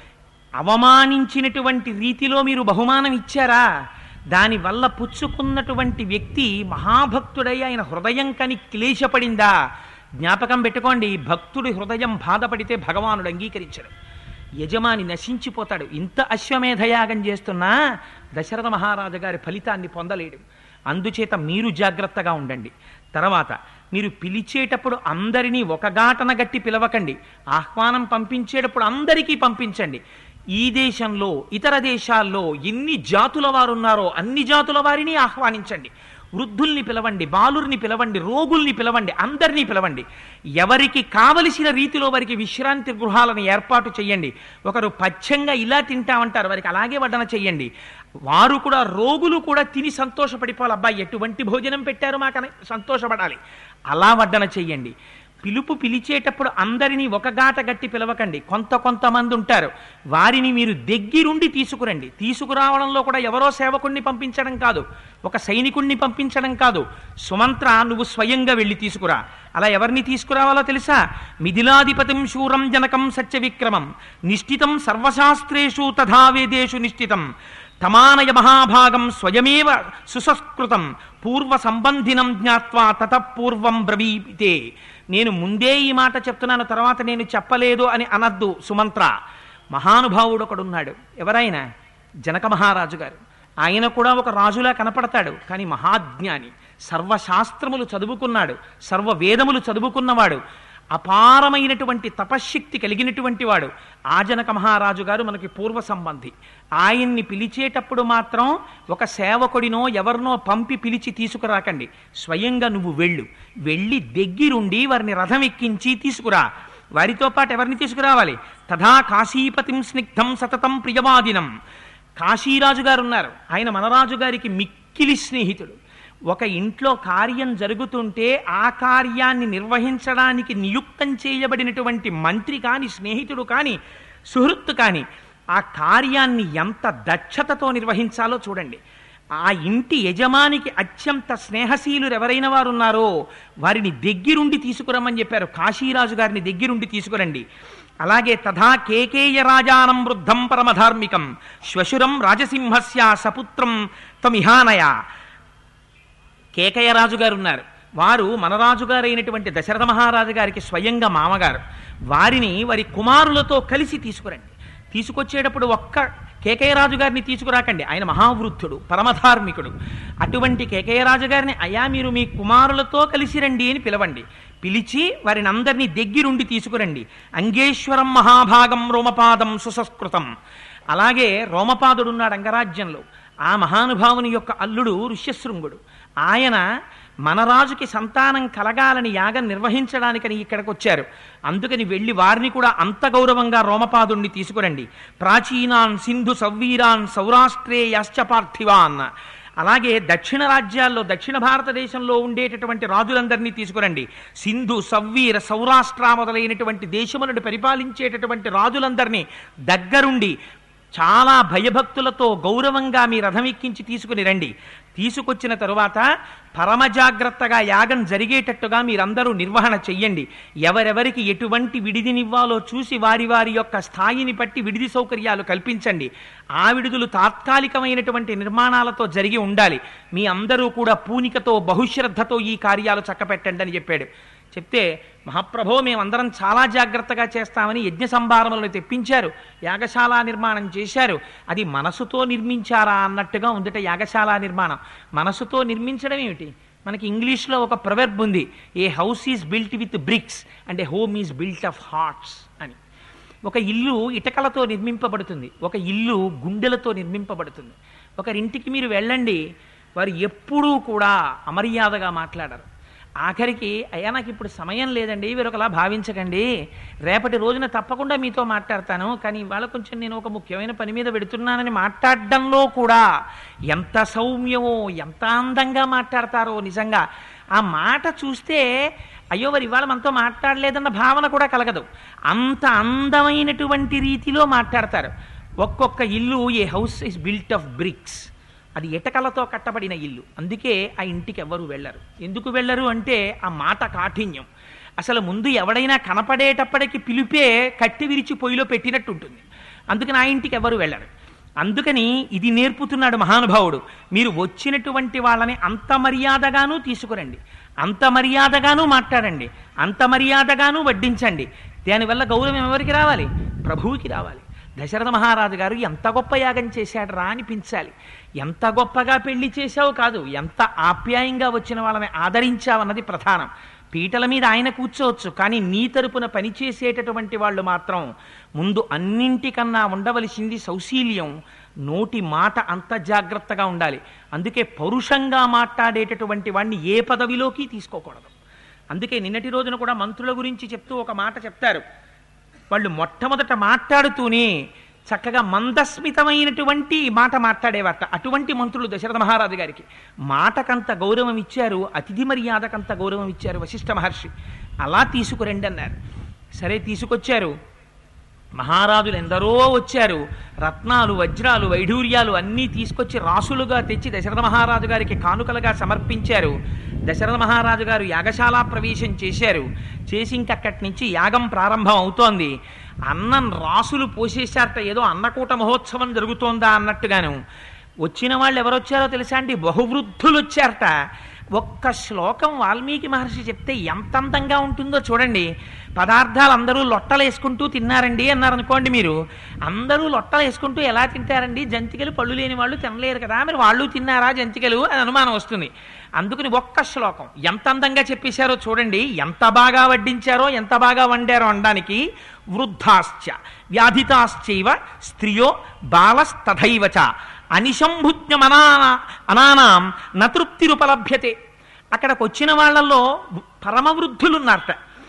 అవమానించినటువంటి రీతిలో మీరు బహుమానం ఇచ్చారా దానివల్ల పుచ్చుకున్నటువంటి వ్యక్తి మహాభక్తుడై ఆయన హృదయం కని క్లేశపడిందా జ్ఞాపకం పెట్టుకోండి భక్తుడి హృదయం బాధపడితే భగవానుడు అంగీకరించడు యజమాని నశించిపోతాడు ఇంత అశ్వమేధయాగం చేస్తున్నా దశరథ మహారాజు గారి ఫలితాన్ని పొందలేడు అందుచేత మీరు జాగ్రత్తగా ఉండండి తర్వాత మీరు పిలిచేటప్పుడు అందరినీ ఒక గాటన గట్టి పిలవకండి ఆహ్వానం పంపించేటప్పుడు అందరికీ పంపించండి ఈ దేశంలో ఇతర దేశాల్లో ఎన్ని జాతుల వారు ఉన్నారో అన్ని జాతుల వారిని ఆహ్వానించండి వృద్ధుల్ని పిలవండి బాలుర్ని పిలవండి రోగుల్ని పిలవండి అందరినీ పిలవండి ఎవరికి కావలసిన రీతిలో వారికి విశ్రాంతి గృహాలను ఏర్పాటు చేయండి ఒకరు పచ్చంగా ఇలా తింటామంటారు వారికి అలాగే వడ్డన చెయ్యండి వారు కూడా రోగులు కూడా తిని సంతోషపడిపోవాలి అబ్బాయి ఎటువంటి భోజనం పెట్టారు మాకని సంతోషపడాలి అలా వడ్డన చెయ్యండి పిలుపు పిలిచేటప్పుడు అందరినీ ఒక గాట గట్టి పిలవకండి కొంత కొంతమంది ఉంటారు వారిని మీరు దగ్గరుండి తీసుకురండి తీసుకురావడంలో కూడా ఎవరో సేవకుణ్ణి పంపించడం కాదు ఒక సైనికుణ్ణి పంపించడం కాదు సుమంత్ర నువ్వు స్వయంగా వెళ్ళి తీసుకురా అలా ఎవరిని తీసుకురావాలో తెలుసా మిథిలాధిపతిం శూరం జనకం సత్యవిక్రమం నిష్ఠితం సర్వశాస్త్రేషు తథా వేదేషు నిష్ఠితం తమానయ మహాభాగం స్వయమేవ సుసంస్కృతం పూర్వ సంబంధినం జ్ఞాత్వా తతపూర్వం బ్రవీతే నేను ముందే ఈ మాట చెప్తున్నాను తర్వాత నేను చెప్పలేదు అని అనద్దు సుమంత్ర మహానుభావుడు ఒకడున్నాడు ఎవరైనా జనక మహారాజు గారు ఆయన కూడా ఒక రాజులా కనపడతాడు కానీ మహాజ్ఞాని సర్వశాస్త్రములు చదువుకున్నాడు సర్వ వేదములు చదువుకున్నవాడు అపారమైనటువంటి తపశ్శక్తి కలిగినటువంటి వాడు ఆజనక మహారాజు గారు మనకి పూర్వ సంబంధి ఆయన్ని పిలిచేటప్పుడు మాత్రం ఒక సేవకుడినో ఎవరినో పంపి పిలిచి తీసుకురాకండి స్వయంగా నువ్వు వెళ్ళు వెళ్ళి దగ్గరుండి వారిని రథం ఎక్కించి తీసుకురా వారితో పాటు ఎవరిని తీసుకురావాలి తథా కాశీపతిం స్నిగ్ధం సతతం ప్రియవాదినం కాశీరాజు గారు ఉన్నారు ఆయన మనరాజు గారికి మిక్కిలి స్నేహితుడు ఒక ఇంట్లో కార్యం జరుగుతుంటే ఆ కార్యాన్ని నిర్వహించడానికి నియుక్తం చేయబడినటువంటి మంత్రి కాని స్నేహితుడు కాని సుహృత్తు కాని ఆ కార్యాన్ని ఎంత దక్షతతో నిర్వహించాలో చూడండి ఆ ఇంటి యజమానికి అత్యంత స్నేహశీలురు ఎవరైన వారు ఉన్నారో వారిని దగ్గరుండి తీసుకురమ్మని చెప్పారు కాశీరాజు గారిని దగ్గరుండి తీసుకురండి అలాగే తథా కేకేయ రాజానం వృద్ధం పరమధార్మికం శ్వశురం రాజసింహస్య సపుత్రం త్వమిహానయ కేకయ్య రాజు గారు ఉన్నారు వారు మన రాజుగారైనటువంటి దశరథ మహారాజు గారికి స్వయంగా మామగారు వారిని వారి కుమారులతో కలిసి తీసుకురండి తీసుకొచ్చేటప్పుడు ఒక్క కేకయ్య రాజు గారిని తీసుకురాకండి ఆయన మహావృద్ధుడు పరమధార్మికుడు అటువంటి కేకయ్య రాజు గారిని అయా మీరు మీ కుమారులతో కలిసి రండి అని పిలవండి పిలిచి వారిని అందరినీ దగ్గరుండి తీసుకురండి అంగేశ్వరం మహాభాగం రోమపాదం సుసంస్కృతం అలాగే రోమపాదుడు ఉన్నాడు అంగరాజ్యంలో ఆ మహానుభావుని యొక్క అల్లుడు ఋష్యశృంగుడు ఆయన మన రాజుకి సంతానం కలగాలని యాగం నిర్వహించడానికని ఇక్కడికి వచ్చారు అందుకని వెళ్ళి వారిని కూడా అంత గౌరవంగా రోమపాదుణ్ణి తీసుకురండి ప్రాచీనాన్ సింధు సవ్వీరాన్ సౌరాష్ట్రే యాశ్చ పార్థివాన్ అలాగే దక్షిణ రాజ్యాల్లో దక్షిణ భారతదేశంలో ఉండేటటువంటి రాజులందరినీ తీసుకురండి సింధు సవ్వీర సౌరాష్ట్ర మొదలైనటువంటి దేశములను పరిపాలించేటటువంటి రాజులందరినీ దగ్గరుండి చాలా భయభక్తులతో గౌరవంగా మీ రథం ఎక్కించి తీసుకుని రండి తీసుకొచ్చిన తరువాత పరమ జాగ్రత్తగా యాగం జరిగేటట్టుగా మీరందరూ నిర్వహణ చెయ్యండి ఎవరెవరికి ఎటువంటి విడిదినివ్వాలో చూసి వారి వారి యొక్క స్థాయిని బట్టి విడిది సౌకర్యాలు కల్పించండి ఆ విడుదలు తాత్కాలికమైనటువంటి నిర్మాణాలతో జరిగి ఉండాలి మీ అందరూ కూడా పూనికతో బహుశ్రద్ధతో ఈ కార్యాలు చక్కపెట్టండి అని చెప్పాడు చెప్తే మహాప్రభో మేమందరం చాలా జాగ్రత్తగా చేస్తామని యజ్ఞ సంభారములను తెప్పించారు యాగశాల నిర్మాణం చేశారు అది మనసుతో నిర్మించారా అన్నట్టుగా ఉందట యాగశాల నిర్మాణం మనసుతో నిర్మించడం ఏమిటి మనకి ఇంగ్లీష్లో ఒక ప్రవెర్బ్ ఉంది a house is built with bricks and a home is built of hearts అని ఒక ఇల్లు ఇటకలతో నిర్మింపబడుతుంది ఒక ఇల్లు గుండెలతో నిర్మింపబడుతుంది ఒకరింటికి మీరు వెళ్ళండి వారు ఎప్పుడూ కూడా అమర్యాదగా మాట్లాడరు ఆఖరికి అయ్యా నాకు ఇప్పుడు సమయం లేదండి వీరొకలా భావించకండి రేపటి రోజున తప్పకుండా మీతో మాట్లాడతాను కానీ ఇవాళ కొంచెం నేను ఒక ముఖ్యమైన పని మీద పెడుతున్నానని మాట్లాడడంలో కూడా ఎంత సౌమ్యమో ఎంత అందంగా మాట్లాడతారో నిజంగా ఆ మాట చూస్తే అయ్యో వారు ఇవాళ మనతో మాట్లాడలేదన్న భావన కూడా కలగదు అంత అందమైనటువంటి రీతిలో మాట్లాడతారు ఒక్కొక్క ఇల్లు a house is built of bricks అది ఎటకలతో కట్టబడిన ఇల్లు అందుకే ఆ ఇంటికి ఎవరు వెళ్ళరు ఎందుకు వెళ్ళరు అంటే ఆ మాట కాఠిన్యం అసలు ముందు ఎవడైనా కనపడేటప్పటికి పిలిపే కట్టి విరిచి పొయ్యిలో పెట్టినట్టు ఉంటుంది అందుకని ఆ ఇంటికి ఎవరు వెళ్ళరు అందుకని ఇది నేర్పుతున్నాడు మహానుభావుడు మీరు వచ్చినటువంటి వాళ్ళని అంత మర్యాదగాను తీసుకురండి అంత మర్యాదగాను మాట్లాడండి అంత మర్యాదగాను వడ్డించండి దానివల్ల గౌరవం ఎవరికి రావాలి ప్రభువుకి రావాలి దశరథ మహారాజు గారు ఎంత గొప్ప యాగం చేశాడు రా అనిపించాలి ఎంత గొప్పగా పెళ్లి చేశావు కాదు ఎంత ఆప్యాయంగా వచ్చిన వాళ్ళని ఆదరించావన్నది ప్రధానం పీటల మీద ఆయన కూర్చోవచ్చు కానీ నీ తరపున పనిచేసేటటువంటి వాళ్ళు మాత్రం ముందు అన్నింటికన్నా ఉండవలసింది సౌశీల్యం నోటి మాట అంత జాగ్రత్తగా ఉండాలి అందుకే పౌరుషంగా మాట్లాడేటటువంటి వాడిని ఏ పదవిలోకి తీసుకోకూడదు అందుకే నిన్నటి రోజున కూడా మంత్రుల గురించి చెప్తూ ఒక మాట చెప్తారు వాళ్ళు మొట్టమొదట మాట్లాడుతూనే చక్కగా మందస్మితమైనటువంటి మాట మాట్లాడేవారట అటువంటి మంత్రులు దశరథ మహారాజు గారికి మాటకంత గౌరవం ఇచ్చారు అతిథి మర్యాదకంత గౌరవం ఇచ్చారు వశిష్ఠ మహర్షి అలా తీసుకురండి అన్నారు సరే తీసుకొచ్చారు మహారాజులు ఎందరో వచ్చారు రత్నాలు వజ్రాలు వైఢూర్యాలు అన్నీ తీసుకొచ్చి రాసులుగా తెచ్చి దశరథ మహారాజు గారికి కానుకలుగా సమర్పించారు దశరథ మహారాజు గారు యాగశాల ప్రవేశం చేశారు చేసి ఇంకక్కడి నుంచి యాగం ప్రారంభం అవుతోంది అన్నం రాసులు పోసేశారట ఏదో అన్నకూట మహోత్సవం జరుగుతోందా అన్నట్టుగాను వచ్చిన వాళ్ళు ఎవరొచ్చారో తెలుసా అండి బహువృద్ధులు వచ్చారట ఒక్క శ్లోకం వాల్మీకి మహర్షి చెప్తే ఎంత అందంగా ఉంటుందో చూడండి పదార్థాలు అందరూ లొట్టలు వేసుకుంటూ తిన్నారండి అన్నారు అనుకోండి మీరు అందరూ లొట్టలు వేసుకుంటూ ఎలా తింటారండి జంతికలు పళ్ళు లేని వాళ్ళు తినలేరు కదా మరి వాళ్ళు తిన్నారా జంతికలు అని అనుమానం వస్తుంది అందుకని ఒక్క శ్లోకం ఎంత అందంగా చెప్పేశారో చూడండి ఎంత బాగా వడ్డించారో ఎంత బాగా వండారో అనడానికి వృద్ధాశ్చ వ్యాధితాశ్చైవ స్త్రియో బాలస్తథైవ చ అనిశంభుజ్ఞమనా అనానాం నతృప్తిరుపలభ్యతే అక్కడికి వచ్చిన వాళ్ళల్లో పరమవృద్ధులున్నారట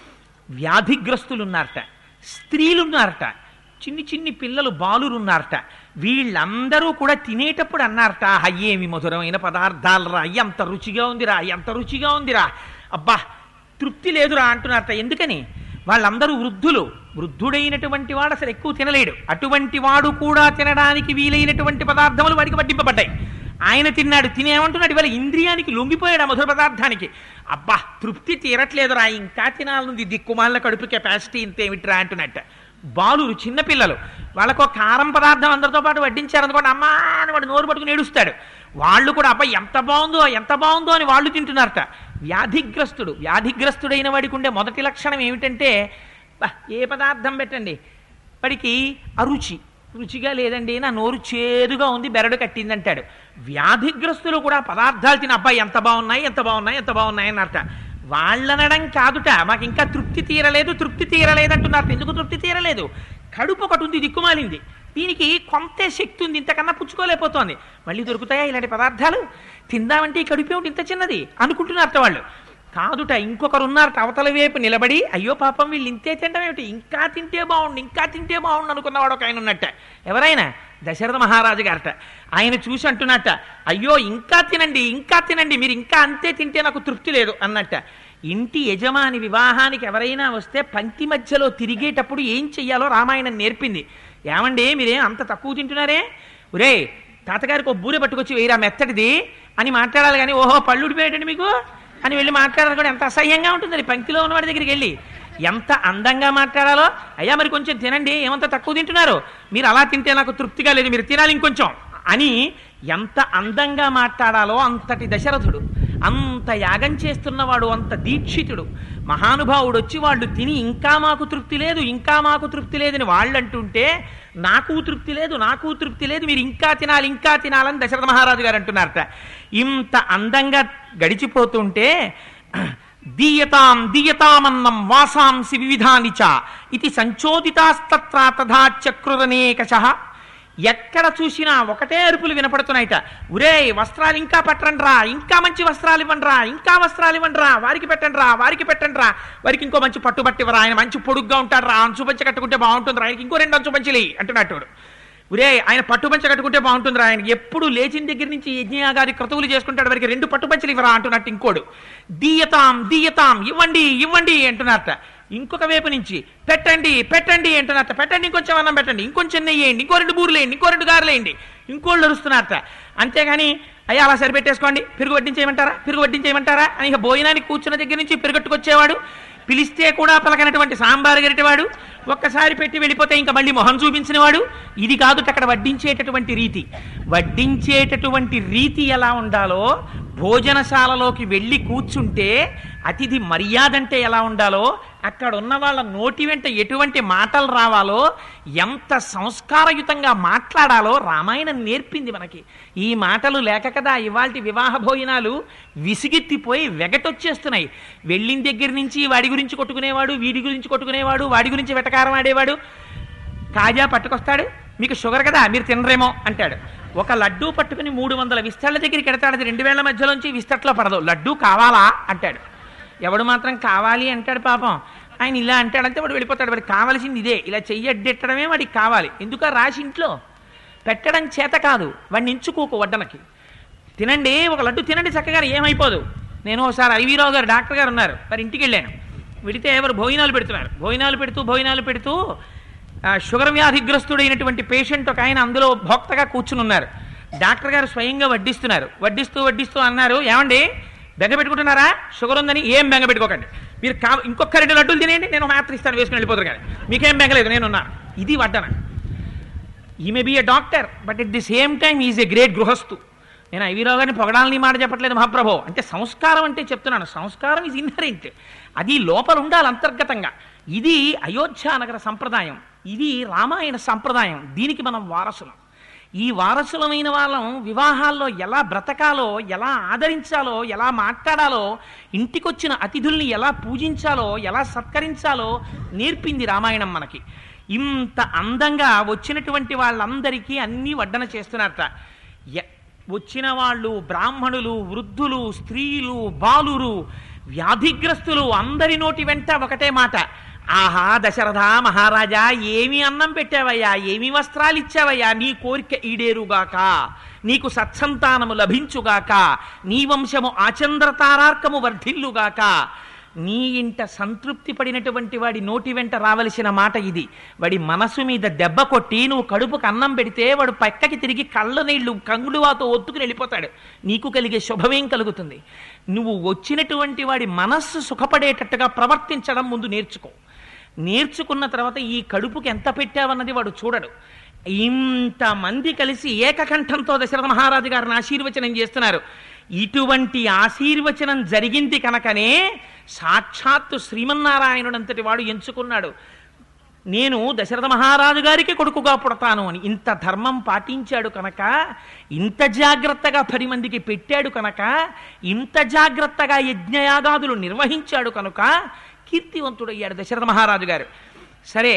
వ్యాధిగ్రస్తులున్నారట స్త్రీలున్నారట చిన్ని చిన్ని పిల్లలు బాలురున్నారట వీళ్ళందరూ కూడా తినేటప్పుడు అన్నారట అయ్యేమి మధురమైన పదార్థాలరా ఎంత రుచిగా ఉందిరా ఎంత రుచిగా ఉందిరా అబ్బా తృప్తి లేదురా అంటున్నారట ఎందుకని వాళ్ళందరూ వృద్ధులు వృద్ధుడైనటువంటి వాడు అసలు ఎక్కువ తినలేడు అటువంటి వాడు కూడా తినడానికి వీలైనటువంటి పదార్థములు వాడికి వడ్డింపబడ్డాయి ఆయన తిన్నాడు తినేమంటున్నాడు ఇవాళ ఇంద్రియానికి లొంగిపోయాడు ఆ మధుర పదార్థానికి అబ్బా తృప్తి తీరట్లేదురా ఇంకా తినాలనుంది దిక్కుమాలిన కడుపు కెపాసిటీ ఇంతేమిట్రా అంటున్నట్ట బాలురు చిన్నపిల్లలు వాళ్ళకు ఒక కారం పదార్థం అందరితో పాటు వడ్డించారనుకోండి అమ్మా అని వాడు నోరు పట్టుకుని ఏడుస్తాడు వాళ్ళు కూడా అబ్బాయి ఎంత బాగుందో ఎంత బాగుందో అని వాళ్ళు తింటున్నారట వ్యాధిగ్రస్తుడు వ్యాధిగ్రస్తుడైన వాడికి ఉండే మొదటి లక్షణం ఏమిటంటే "బా, ఏ పదార్థం పెట్టండి వాడికి అరుచి రుచిగా లేదండి నా నోరు చేదుగా ఉంది బెరడు కట్టింది అంటాడు వ్యాధిగ్రస్తులు కూడా పదార్థాలు తిన అబ్బాయి ఎంత బాగున్నాయి ఎంత బాగున్నాయి ఎంత బాగున్నాయి అన్నట వాళ్ళనడం కాదుట మాకు ఇంకా తృప్తి తీరలేదు తృప్తి తీరలేదు అంటున్నారు ఎందుకు తృప్తి తీరలేదు కడుపు ఒకటి ఉంది దిక్కుమాలింది దీనికి కొంతే శక్తి ఉంది ఇంతకన్నా పుచ్చుకోలేకపోతోంది మళ్ళీ దొరుకుతాయా ఇలాంటి పదార్థాలు తిందామంటే ఈ కడుపు ఏమిటి ఇంత చిన్నది అనుకుంటున్నారట వాళ్ళు కాదుట ఇంకొకరు ఉన్నారట అవతల వైపు నిలబడి అయ్యో పాపం వీళ్ళు ఇంతే తినడం ఏమిటి ఇంకా తింటే బాగుండు ఇంకా తింటే బాగుండు అనుకున్నవాడు ఒక ఆయన ఉన్నట్ట ఎవరైనా దశరథ మహారాజు గారట ఆయన చూసి అంటున్నట్ట అయ్యో ఇంకా తినండి ఇంకా తినండి మీరు ఇంకా అంతే తింటే నాకు తృప్తి లేదు అన్నట్ట ఇంటి యజమాని వివాహానికి ఎవరైనా వస్తే పంక్తి మధ్యలో తిరిగేటప్పుడు ఏం చెయ్యాలో రామాయణం నేర్పింది ఏమండి మీరేం అంత తక్కువ తింటున్నారే ఒరే తాతగారికి ఒక బూరె పట్టుకొచ్చి వేయరా మెత్తటిది అని మాట్లాడాలి కానీ ఓహో పళ్ళు ఉడిపోయేటండి మీకు అని వెళ్ళి మాట్లాడాలి కూడా ఎంత అసహ్యంగా ఉంటుంది అది పంక్తిలో ఉన్నవాడి దగ్గరికి వెళ్ళి ఎంత అందంగా మాట్లాడాలో అయ్యా మరి కొంచెం తినండి ఏమంత తక్కువ తింటున్నారు మీరు అలా తింటే నాకు తృప్తిగా లేదు మీరు తినాలి ఇంకొంచెం అని ఎంత అందంగా మాట్లాడాలో అంతటి దశరథుడు అంత యాగం చేస్తున్నవాడు అంత దీక్షితుడు మహానుభావుడు వచ్చి వాళ్ళు తిని ఇంకా మాకు తృప్తి లేదు ఇంకా మాకు తృప్తి లేదని వాళ్ళు అంటుంటే నాకు తృప్తి లేదు నాకు తృప్తి లేదు మీరు ఇంకా తినాలి ఇంకా తినాలని దశరథ మహారాజు గారు అంటున్నారట ఇంత అందంగా గడిచిపోతుంటే దీయతాం దీయతామన్నం వాసాంసి వివిధాని చ ఇది సంచోదితాస్తత్ర తథా చక్రురనేకశ ఎక్కడ చూసినా ఒకటే అరుపులు వినపడుతున్నాయిట ఉరే వస్త్రాలు ఇంకా పట్టండ్రా ఇంకా మంచి వస్త్రాలు ఇవ్వండిరా ఇంకా వస్త్రాలు ఇవ్వండిరా వారికి పెట్టండిరా వారికి పెట్టండిరా వారికి ఇంకో మంచి పట్టుబట్టివరా ఆయన మంచి పొడుగ్గా ఉంటాడు రా అంచు పంచ కట్టుకుంటే బాగుంటుంది ఆయనకి ఇంకో రెండు అంచు పంచులి అంటున్నట్టు ఉరే ఆయన పట్టుపంచ కట్టుకుంటే బాగుంటుందిరా ఆయన ఎప్పుడు లేచిన దగ్గర నుంచి యజ్ఞయాగాది క్రతువులు చేసుకుంటాడు వారికి రెండు పట్టుపంచలు ఇవ్వరా అంటున్నట్టు ఇంకోడు దీయతాం దీయతాం ఇవ్వండి ఇవ్వండి అంటున్నారట ఇంకొక వైపు నుంచి పెట్టండి పెట్టండి అంటున్నారట పెట్టండి ఇంకొంచెం అన్నం పెట్టండి ఇంకొంచెం నెయ్యి వేయండి ఇంకో రెండు బూర్లు వేయండి ఇంకో రెండు గారెలు వేయండి ఇంకోళ్ళు అరుస్తున్నారట అంతేగాని అయ్యా అలా సరిపెట్టేసుకోండి పెరుగు వడ్డించేయమంటారా పెరుగు వడ్డించేయమంటారా అని ఇక భోజనానికి కూర్చున్న దగ్గర నుంచి పెరుగట్టుకొచ్చేవాడు పిలిస్తే కూడా పలకనటువంటి సాంబారు గరిటెవాడు ఒక్కసారి పెట్టి వెళ్ళిపోతే ఇంకా మళ్ళీ మొహం చూపించిన వాడు ఇది కాదు అక్కడ వడ్డించేటటువంటి రీతి వడ్డించేటటువంటి రీతి ఎలా ఉండాలో భోజనశాలలోకి వెళ్ళి కూర్చుంటే అతిథి మర్యాద అంటే ఎలా ఉండాలో అక్కడ ఉన్న వాళ్ళ నోటి వెంట ఎటువంటి మాటలు రావాలో ఎంత సంస్కారయుతంగా మాట్లాడాలో రామాయణం నేర్పింది మనకి ఈ మాటలు లేక కదా ఇవాల్టి వివాహ భోజనాలు విసిగెత్తిపోయి వెగటొచ్చేస్తున్నాయి వెళ్ళిన దగ్గర నుంచి వాడి గురించి కొట్టుకునేవాడు వీడి గురించి కొట్టుకునేవాడు వాడి గురించి వెటకారం ఆడేవాడు కాజా పట్టుకొస్తాడు మీకు షుగర్ కదా మీరు తినరేమో అంటాడు ఒక లడ్డూ పట్టుకుని మూడు వందల విస్తళ్ళ దగ్గరికి ఎడతాడు అది రెండు వేళ్ల మధ్యలోంచి విస్తట్లో పడదు లడ్డూ కావాలా అంటాడు ఎవడు మాత్రం కావాలి అంటాడు పాపం ఆయన ఇలా అంటాడంటే వాడు వెళ్ళిపోతాడు వాడికి కావాల్సింది ఇదే ఇలా చెయ్యడ్డెట్టడమే వాడికి కావాలి ఎందుక రాసి ఇంట్లో పెట్టడం చేత కాదు వాడిని ఎంచుకోకు వడ్డనకి తినండి ఒక లడ్డు తినండి చక్కగా ఏమైపోదు నేను ఒకసారి ఐవీరావు గారు డాక్టర్ గారు ఉన్నారు వారి ఇంటికి వెళ్ళాను వెడితే ఎవరు భోజనాలు పెడుతున్నారు భోజనాలు పెడుతూ భోజనాలు పెడుతూ ఆ, షుగర్ వ్యాధిగ్రస్తుడైనటువంటి పేషెంట్ ఒక ఆయన అందులో భోక్తగా కూర్చుని ఉన్నారు డాక్టర్ గారు స్వయంగా వడ్డిస్తున్నారు వడ్డిస్తూ వడ్డిస్తూ అన్నారు ఏమండి బెంగ పెట్టుకుంటున్నారా షుగర్ ఉందని ఏం బెంగ పెట్టుకోకండి మీరు కా ఇంకొక రెండు లడ్డూలు తినేయండి నేను మాత్రం ఇస్తాను వేసుకుని వెళ్ళిపోతారు కానీ మీకేం బెంగలేదు నేనున్నాను ఇది వడ్డన ఈ may be a doctor but at the same time is a great గృహస్థు నేను ఐవీరావు గారిని పొగడాలని మాట చెప్పట్లేదు మహాప్రభు అంటే సంస్కారం అంటే చెప్తున్నాను సంస్కారం ఇస్ ఇన్హరెంట్ అది లోపల ఉండాలి అంతర్గతంగా ఇది అయోధ్యానగర సంప్రదాయం ఇది రామాయణ సంప్రదాయం దీనికి మనం వారసులం ఈ వారసులమైన వాళ్ళం వివాహాల్లో ఎలా బ్రతకాలో ఎలా ఆదరించాలో ఎలా మాట్లాడాలో ఇంటికొచ్చిన అతిథుల్ని ఎలా పూజించాలో ఎలా సత్కరించాలో నేర్పింది రామాయణం మనకి ఇంత అందంగా వచ్చినటువంటి వాళ్ళందరికీ అన్నీ వడ్డన చేస్తున్నారట ఎ- వచ్చిన వాళ్ళు బ్రాహ్మణులు వృద్ధులు స్త్రీలు బాలురు వ్యాధిగ్రస్తులు అందరి నోటి వెంట ఒకటే మాట ఆహా దశరథ మహారాజా ఏమి అన్నం పెట్టావయ్యా ఏమి వస్త్రాలు ఇచ్చావయ్యా నీ కోరిక ఈడేరుగాక నీకు సత్సంతానము లభించుగాక నీ వంశము ఆచంద్రతారార్కము వర్ధిల్లుగాక నీ ఇంట సంతృప్తి పడినటువంటి వాడి నోటి వెంట రావలసిన మాట ఇది వాడి మనసు మీద దెబ్బ కొట్టి నువ్వు కడుపుకు అన్నం పెడితే వాడు పక్కకి తిరిగి కళ్ళ నీళ్లు కంగుడువాతో ఒత్తుకుని వెళ్ళిపోతాడు నీకు కలిగే శుభమేం కలుగుతుంది నువ్వు వచ్చినటువంటి వాడి మనస్సు సుఖపడేటట్టుగా ప్రవర్తించడం ముందు నేర్చుకో నేర్చుకున్న తర్వాత ఈ కడుపుకి ఎంత పెట్టావన్నది వాడు చూడడు ఇంతమంది కలిసి ఏకకంఠంతో దశరథ మహారాజు గారిని ఆశీర్వచనం చేస్తున్నారు ఇటువంటి ఆశీర్వచనం జరిగింది కనుకనే సాక్షాత్తు శ్రీమన్నారాయణుడంతటి వాడు ఎంచుకున్నాడు నేను దశరథ మహారాజు గారికి కొడుకుగా పుడతాను అని ఇంత ధర్మం పాటించాడు కనుక ఇంత జాగ్రత్తగా పది మందికి పెట్టాడు కనుక ఇంత జాగ్రత్తగా యజ్ఞయాగాదులు నిర్వహించాడు కనుక కీర్తివంతుడయ్యాడు దశరథ మహారాజు గారు సరే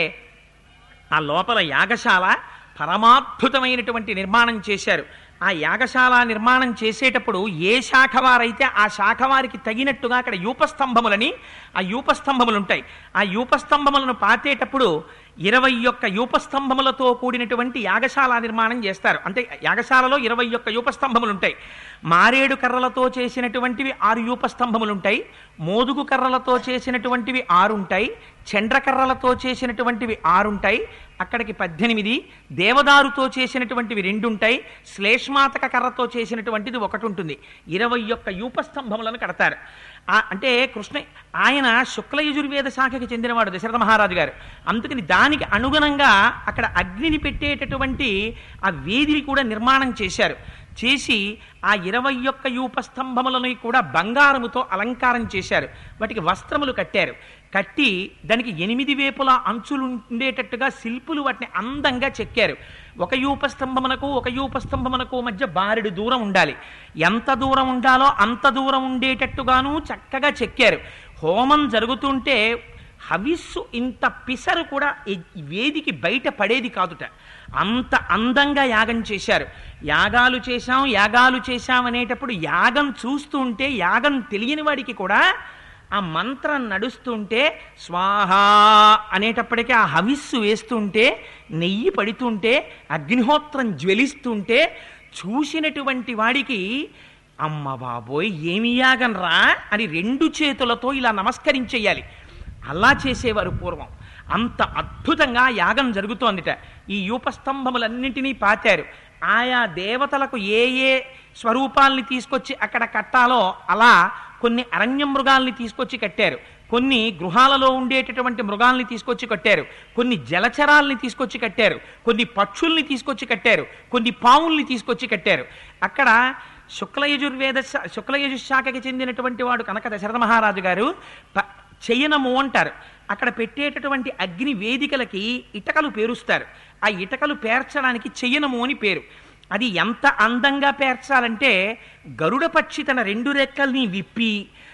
ఆ లోపల యాగశాల పరమాద్భుతమైనటువంటి నిర్మాణం చేశారు ఆ యాగశాల నిర్మాణం చేసేటప్పుడు ఏ శాఖ వారైతే ఆ శాఖ వారికి తగినట్టుగా అక్కడ యూపస్తంభములని ఆ యూపస్తంభములు ఉంటాయి ఆ యూపస్తంభములను పాతేటప్పుడు ఇరవై ఒక్క యూపస్తంభములతో కూడినటువంటి యాగశాల నిర్మాణం చేస్తారు అంటే యాగశాలలో ఇరవై ఒక్క యూపస్తంభములు ఉంటాయి మారేడు కర్రలతో చేసినటువంటివి ఆరు యూపస్తంభములు ఉంటాయి మోదుగు కర్రలతో చేసినటువంటివి ఆరు ఉంటాయి చండ్రకర్రలతో చేసినటువంటివి ఆరుంటాయి అక్కడికి పద్దెనిమిది దేవదారుతో చేసినటువంటివి రెండుంటాయి శ్లేష్మాతక కర్రతో చేసినటువంటిది ఒకటి ఉంటుంది ఇరవై ఒక్క యూపస్తంభములను కడతారు ఆ- అంటే కృష్ణ ఆయన శుక్ల యజుర్వేద శాఖకి చెందినవాడు దశరథ మహారాజు గారు అందుకని దానికి అనుగుణంగా అక్కడ అగ్నిని పెట్టేటటువంటి ఆ వేదిని కూడా నిర్మాణం చేశారు చేసి ఆ ఇరవై ఒక్క యూపస్తంభములను కూడా బంగారముతో అలంకారం చేశారు వాటికి వస్త్రములు కట్టారు కట్టి దానికి ఎనిమిది వేపుల అంచులు ఉండేటట్టుగా శిల్పులు వాటిని అందంగా చెక్కారు ఒక యూపస్తంభమునకు ఒక యూపస్తంభమునకు మధ్య బారెడు దూరం ఉండాలి ఎంత దూరం ఉండాలో అంత దూరం ఉండేటట్టుగాను చక్కగా చెక్కారు హోమం జరుగుతుంటే హవిస్సు ఇంత పిసరు కూడా ఈ వేదికి బయట పడేది కాదుట అంత అందంగా యాగం చేశారు యాగాలు చేశాం యాగాలు చేశాం అనేటప్పుడు యాగం చూస్తూ ఉంటే యాగం తెలియని వాడికి కూడా ఆ మంత్రం నడుస్తుంటే స్వాహ అనేటప్పటికీ ఆ హవిస్సు వేస్తుంటే నెయ్యి పడుతుంటే అగ్నిహోత్రం జ్వలిస్తుంటే చూసినటువంటి వాడికి అమ్మ బాబోయ్ ఏమి యాగం రా అని రెండు చేతులతో ఇలా నమస్కరించేయాలి అలా చేసేవారు పూర్వం అంత అద్భుతంగా యాగం జరుగుతోందిట ఈ యూపస్తంభములన్నింటినీ పాతారు ఆయా దేవతలకు ఏ ఏ స్వరూపాల్ని తీసుకొచ్చి అక్కడ కట్టాలో అలా కొన్ని అరణ్య మృగాల్ని తీసుకొచ్చి కట్టారు కొన్ని గృహాలలో ఉండేటటువంటి మృగాల్ని తీసుకొచ్చి కట్టారు కొన్ని జలచరాల్ని తీసుకొచ్చి కట్టారు కొన్ని పక్షుల్ని తీసుకొచ్చి కట్టారు కొన్ని పావుల్ని తీసుకొచ్చి కట్టారు అక్కడ శుక్లయజుర్వేద శా- శుక్లయజుశాఖకి చెందినటువంటి వాడు కనుక దశరథ మహారాజు గారు ప- చెయ్యనము అంటారు అక్కడ పెట్టేటటువంటి అగ్ని వేదికలకి ఇటకలు పేరుస్తారు ఆ ఇటకలు పేర్చడానికి చెయ్యనము అని పేరు అది ఎంత అందంగా పేర్చాలంటే గరుడ పక్షి తన రెండు రెక్కల్ని విప్పి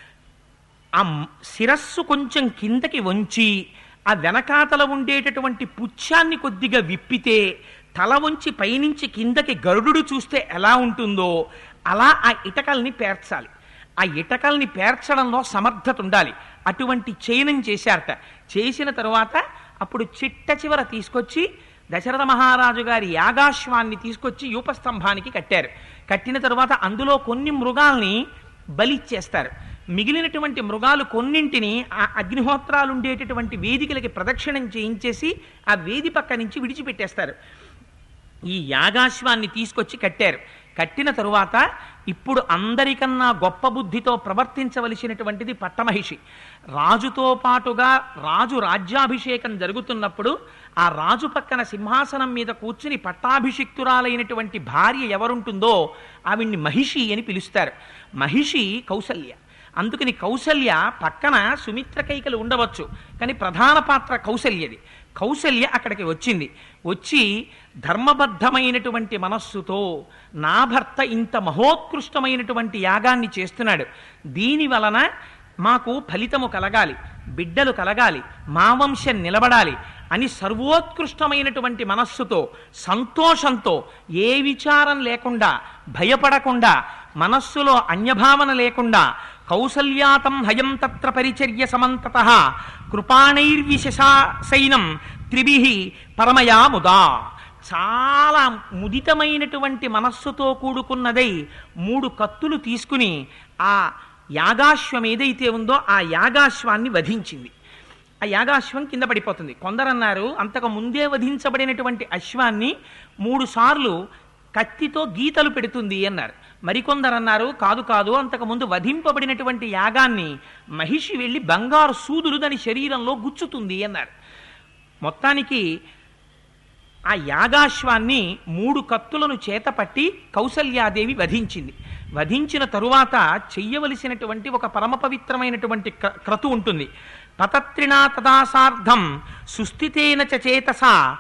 ఆ మ్- శిరస్సు కొంచెం కిందకి వంచి ఆ వెనకాతల ఉండేటటువంటి పుచ్ఛాన్ని కొద్దిగా విప్పితే తల వంచి పైనుంచి కిందకి గరుడు చూస్తే ఎలా ఉంటుందో అలా ఆ ఇటకల్ని పేర్చాలి ఆ ఇటకల్ని పేర్చడంలో సమర్థత ఉండాలి అటువంటి చయనం చేశారట చేసిన తరువాత అప్పుడు చిట్ట చివర తీసుకొచ్చి దశరథ మహారాజు గారి యాగాశ్వాన్ని తీసుకొచ్చి యూపస్తంభానికి కట్టారు కట్టిన తరువాత అందులో కొన్ని మృగాల్ని బలిచ్చేస్తారు మిగిలినటువంటి మృగాలు కొన్నింటిని ఆ అగ్నిహోత్రాలు ఉండేటటువంటి వేదికలకి ప్రదక్షిణం చేయించేసి ఆ వేది పక్క నుంచి విడిచిపెట్టేస్తారు ఈ యాగాశ్వాన్ని తీసుకొచ్చి కట్టారు కట్టిన తరువాత ఇప్పుడు అందరికన్నా గొప్ప బుద్ధితో ప్రవర్తించవలసినటువంటిది పట్టమహిషి రాజుతో పాటుగా రాజు రాజ్యాభిషేకం జరుగుతున్నప్పుడు ఆ రాజు పక్కన సింహాసనం మీద కూర్చుని పట్టాభిషిక్తురాలైనటువంటి భార్య ఎవరుంటుందో ఆవిడ్ని మహిషి అని పిలుస్తారు మహిషి కౌసల్య అందుకని కౌసల్య పక్కన సుమిత్ర కైకలు ఉండవచ్చు కానీ ప్రధాన పాత్ర కౌసల్యది కౌసల్య అక్కడికి వచ్చింది వచ్చి ధర్మబద్ధమైనటువంటి మనస్సుతో నా భర్త ఇంత మహోత్కృష్టమైనటువంటి యాగాన్ని చేస్తున్నాడు దీని వలన మాకు ఫలితము కలగాలి బిడ్డలు కలగాలి మా వంశం నిలబడాలి అని సర్వోత్కృష్టమైనటువంటి మనస్సుతో సంతోషంతో ఏ విచారం లేకుండా భయపడకుండా మనస్సులో అన్యభావన లేకుండా కౌసల్యాతం హయం తత్ర పరిచర్య సమంతత కృపాణైర్విశేషైనం త్రిభి పరమయా ముదా చాలా ముదితమైనటువంటి మనస్సుతో కూడుకున్నదై మూడు కత్తులు తీసుకుని ఆ యాగాశ్వం ఏదైతే ఉందో ఆ యాగాశ్వాన్ని వధించింది ఆ యాగాశ్వం కింద పడిపోతుంది కొందరన్నారు అంతకు ముందే వధించబడినటువంటి అశ్వాన్ని మూడు సార్లు కత్తితో గీతలు పెడుతుంది అన్నారు మరికొందరన్నారు కాదు కాదు అంతకు ముందు వధింపబడినటువంటి యాగాన్ని మహిషి వెళ్ళి బంగారు సూదులు దాని శరీరంలో గుచ్చుతుంది అన్నారు మొత్తానికి ఆ యాగాశ్వాన్ని మూడు కత్తులను చేతపట్టి కౌసల్యాదేవి వధించింది వధించిన తరువాత చెయ్యవలసినటువంటి ఒక పరమ పవిత్రమైనటువంటి క్ర- క్రతు ఉంటుంది పతత్రిణా తదాసార్థం సుస్థితేన చ చేతస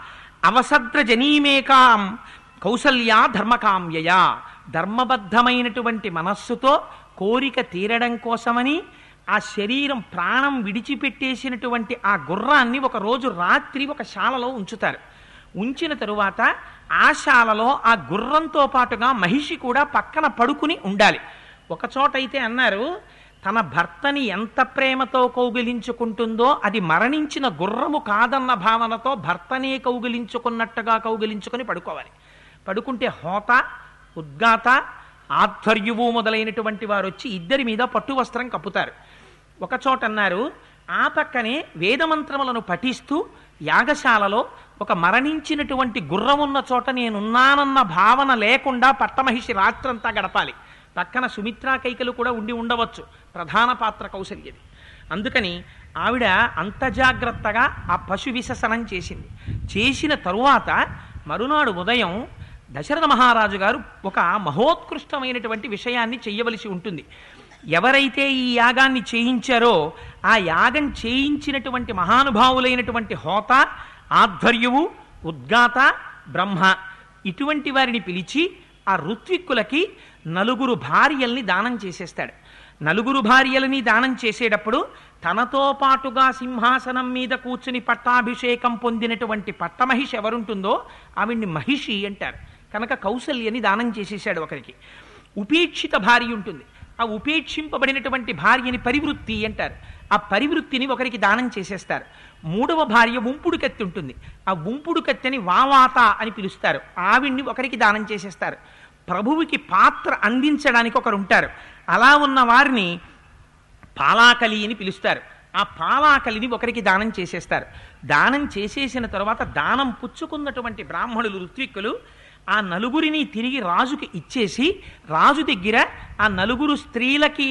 అవసద్ర జనీమేకాం కౌసల్యా ధర్మకామ్యయా ధర్మబద్ధమైనటువంటి మనస్సుతో కోరిక తీరడం కోసమని ఆ శరీరం ప్రాణం విడిచిపెట్టేసినటువంటి ఆ గుర్రాన్ని ఒక రోజు రాత్రి ఒక శాలలో ఉంచుతారు ఉంచిన తరువాత ఆ శాలలో ఆ గుర్రంతో పాటుగా మహిషి కూడా పక్కన పడుకుని ఉండాలి ఒక చోట అయితే అన్నారు తన భర్తని ఎంత ప్రేమతో కౌగిలించుకుంటుందో అది మరణించిన గుర్రము కాదన్న భావనతో భర్తనే కౌగిలించుకున్నట్టుగా కౌగిలించుకొని పడుకోవాలి పడుకుంటే హోత ఉద్గాత ఆధ్వర్యువు మొదలైనటువంటి వారు వచ్చి ఇద్దరి మీద పట్టు వస్త్రం కప్పుతారు ఒక చోట అన్నారు ఆ పక్కనే వేదమంత్రములను పఠిస్తూ యాగశాలలో ఒక మరణించినటువంటి గుర్రం ఉన్న చోట నేనున్నానన్న భావన లేకుండా పట్టమహిషి రాత్రంతా గడపాలి పక్కన సుమిత్రా కైకలు కూడా ఉండి ఉండవచ్చు ప్రధాన పాత్ర కౌశల్యది అందుకని ఆవిడ అంత జాగ్రత్తగా ఆ పశు విససనం చేసింది చేసిన తరువాత మరునాడు ఉదయం దశరథ మహారాజు గారు ఒక మహోత్కృష్టమైనటువంటి విషయాన్ని చెయ్యవలసి ఉంటుంది ఎవరైతే ఈ యాగాన్ని చేయించారో ఆ యాగం చేయించినటువంటి మహానుభావులైనటువంటి హోత ఆధ్వర్యువు ఉద్గాత బ్రహ్మ ఇటువంటి వారిని పిలిచి ఆ ఋత్విక్కులకి నలుగురు భార్యల్ని దానం చేసేస్తాడు నలుగురు భార్యలని దానం చేసేటప్పుడు తనతో పాటుగా సింహాసనం మీద కూర్చుని పట్టాభిషేకం పొందినటువంటి పట్టమహిషి ఎవరుంటుందో ఆవిడ్ని మహిషి అంటారు కనుక కౌసల్యని దానం చేసేసాడు ఒకరికి ఉపేక్షిత భార్య ఉంటుంది ఆ ఉపేక్షింపబడినటువంటి భార్యని పరివృత్తి అంటారు ఆ పరివృత్తిని ఒకరికి దానం చేసేస్తారు మూడవ భార్య ఉంపుడు కత్తి ఉంటుంది ఆ ఉంపుడు కత్తెని వావాత అని పిలుస్తారు ఆవిడ్ని ఒకరికి దానం చేసేస్తారు ప్రభువుకి పాత్ర అందించడానికి ఒకరు ఉంటారు అలా ఉన్న వారిని పాలాకలి అని పిలుస్తారు ఆ పాలాకలిని ఒకరికి దానం చేసేస్తారు దానం చేసేసిన తర్వాత దానం పుచ్చుకున్నటువంటి బ్రాహ్మణులు ఋత్విక్కులు ఆ నలుగురిని తిరిగి రాజుకి ఇచ్చేసి రాజు దగ్గర ఆ నలుగురు స్త్రీలకి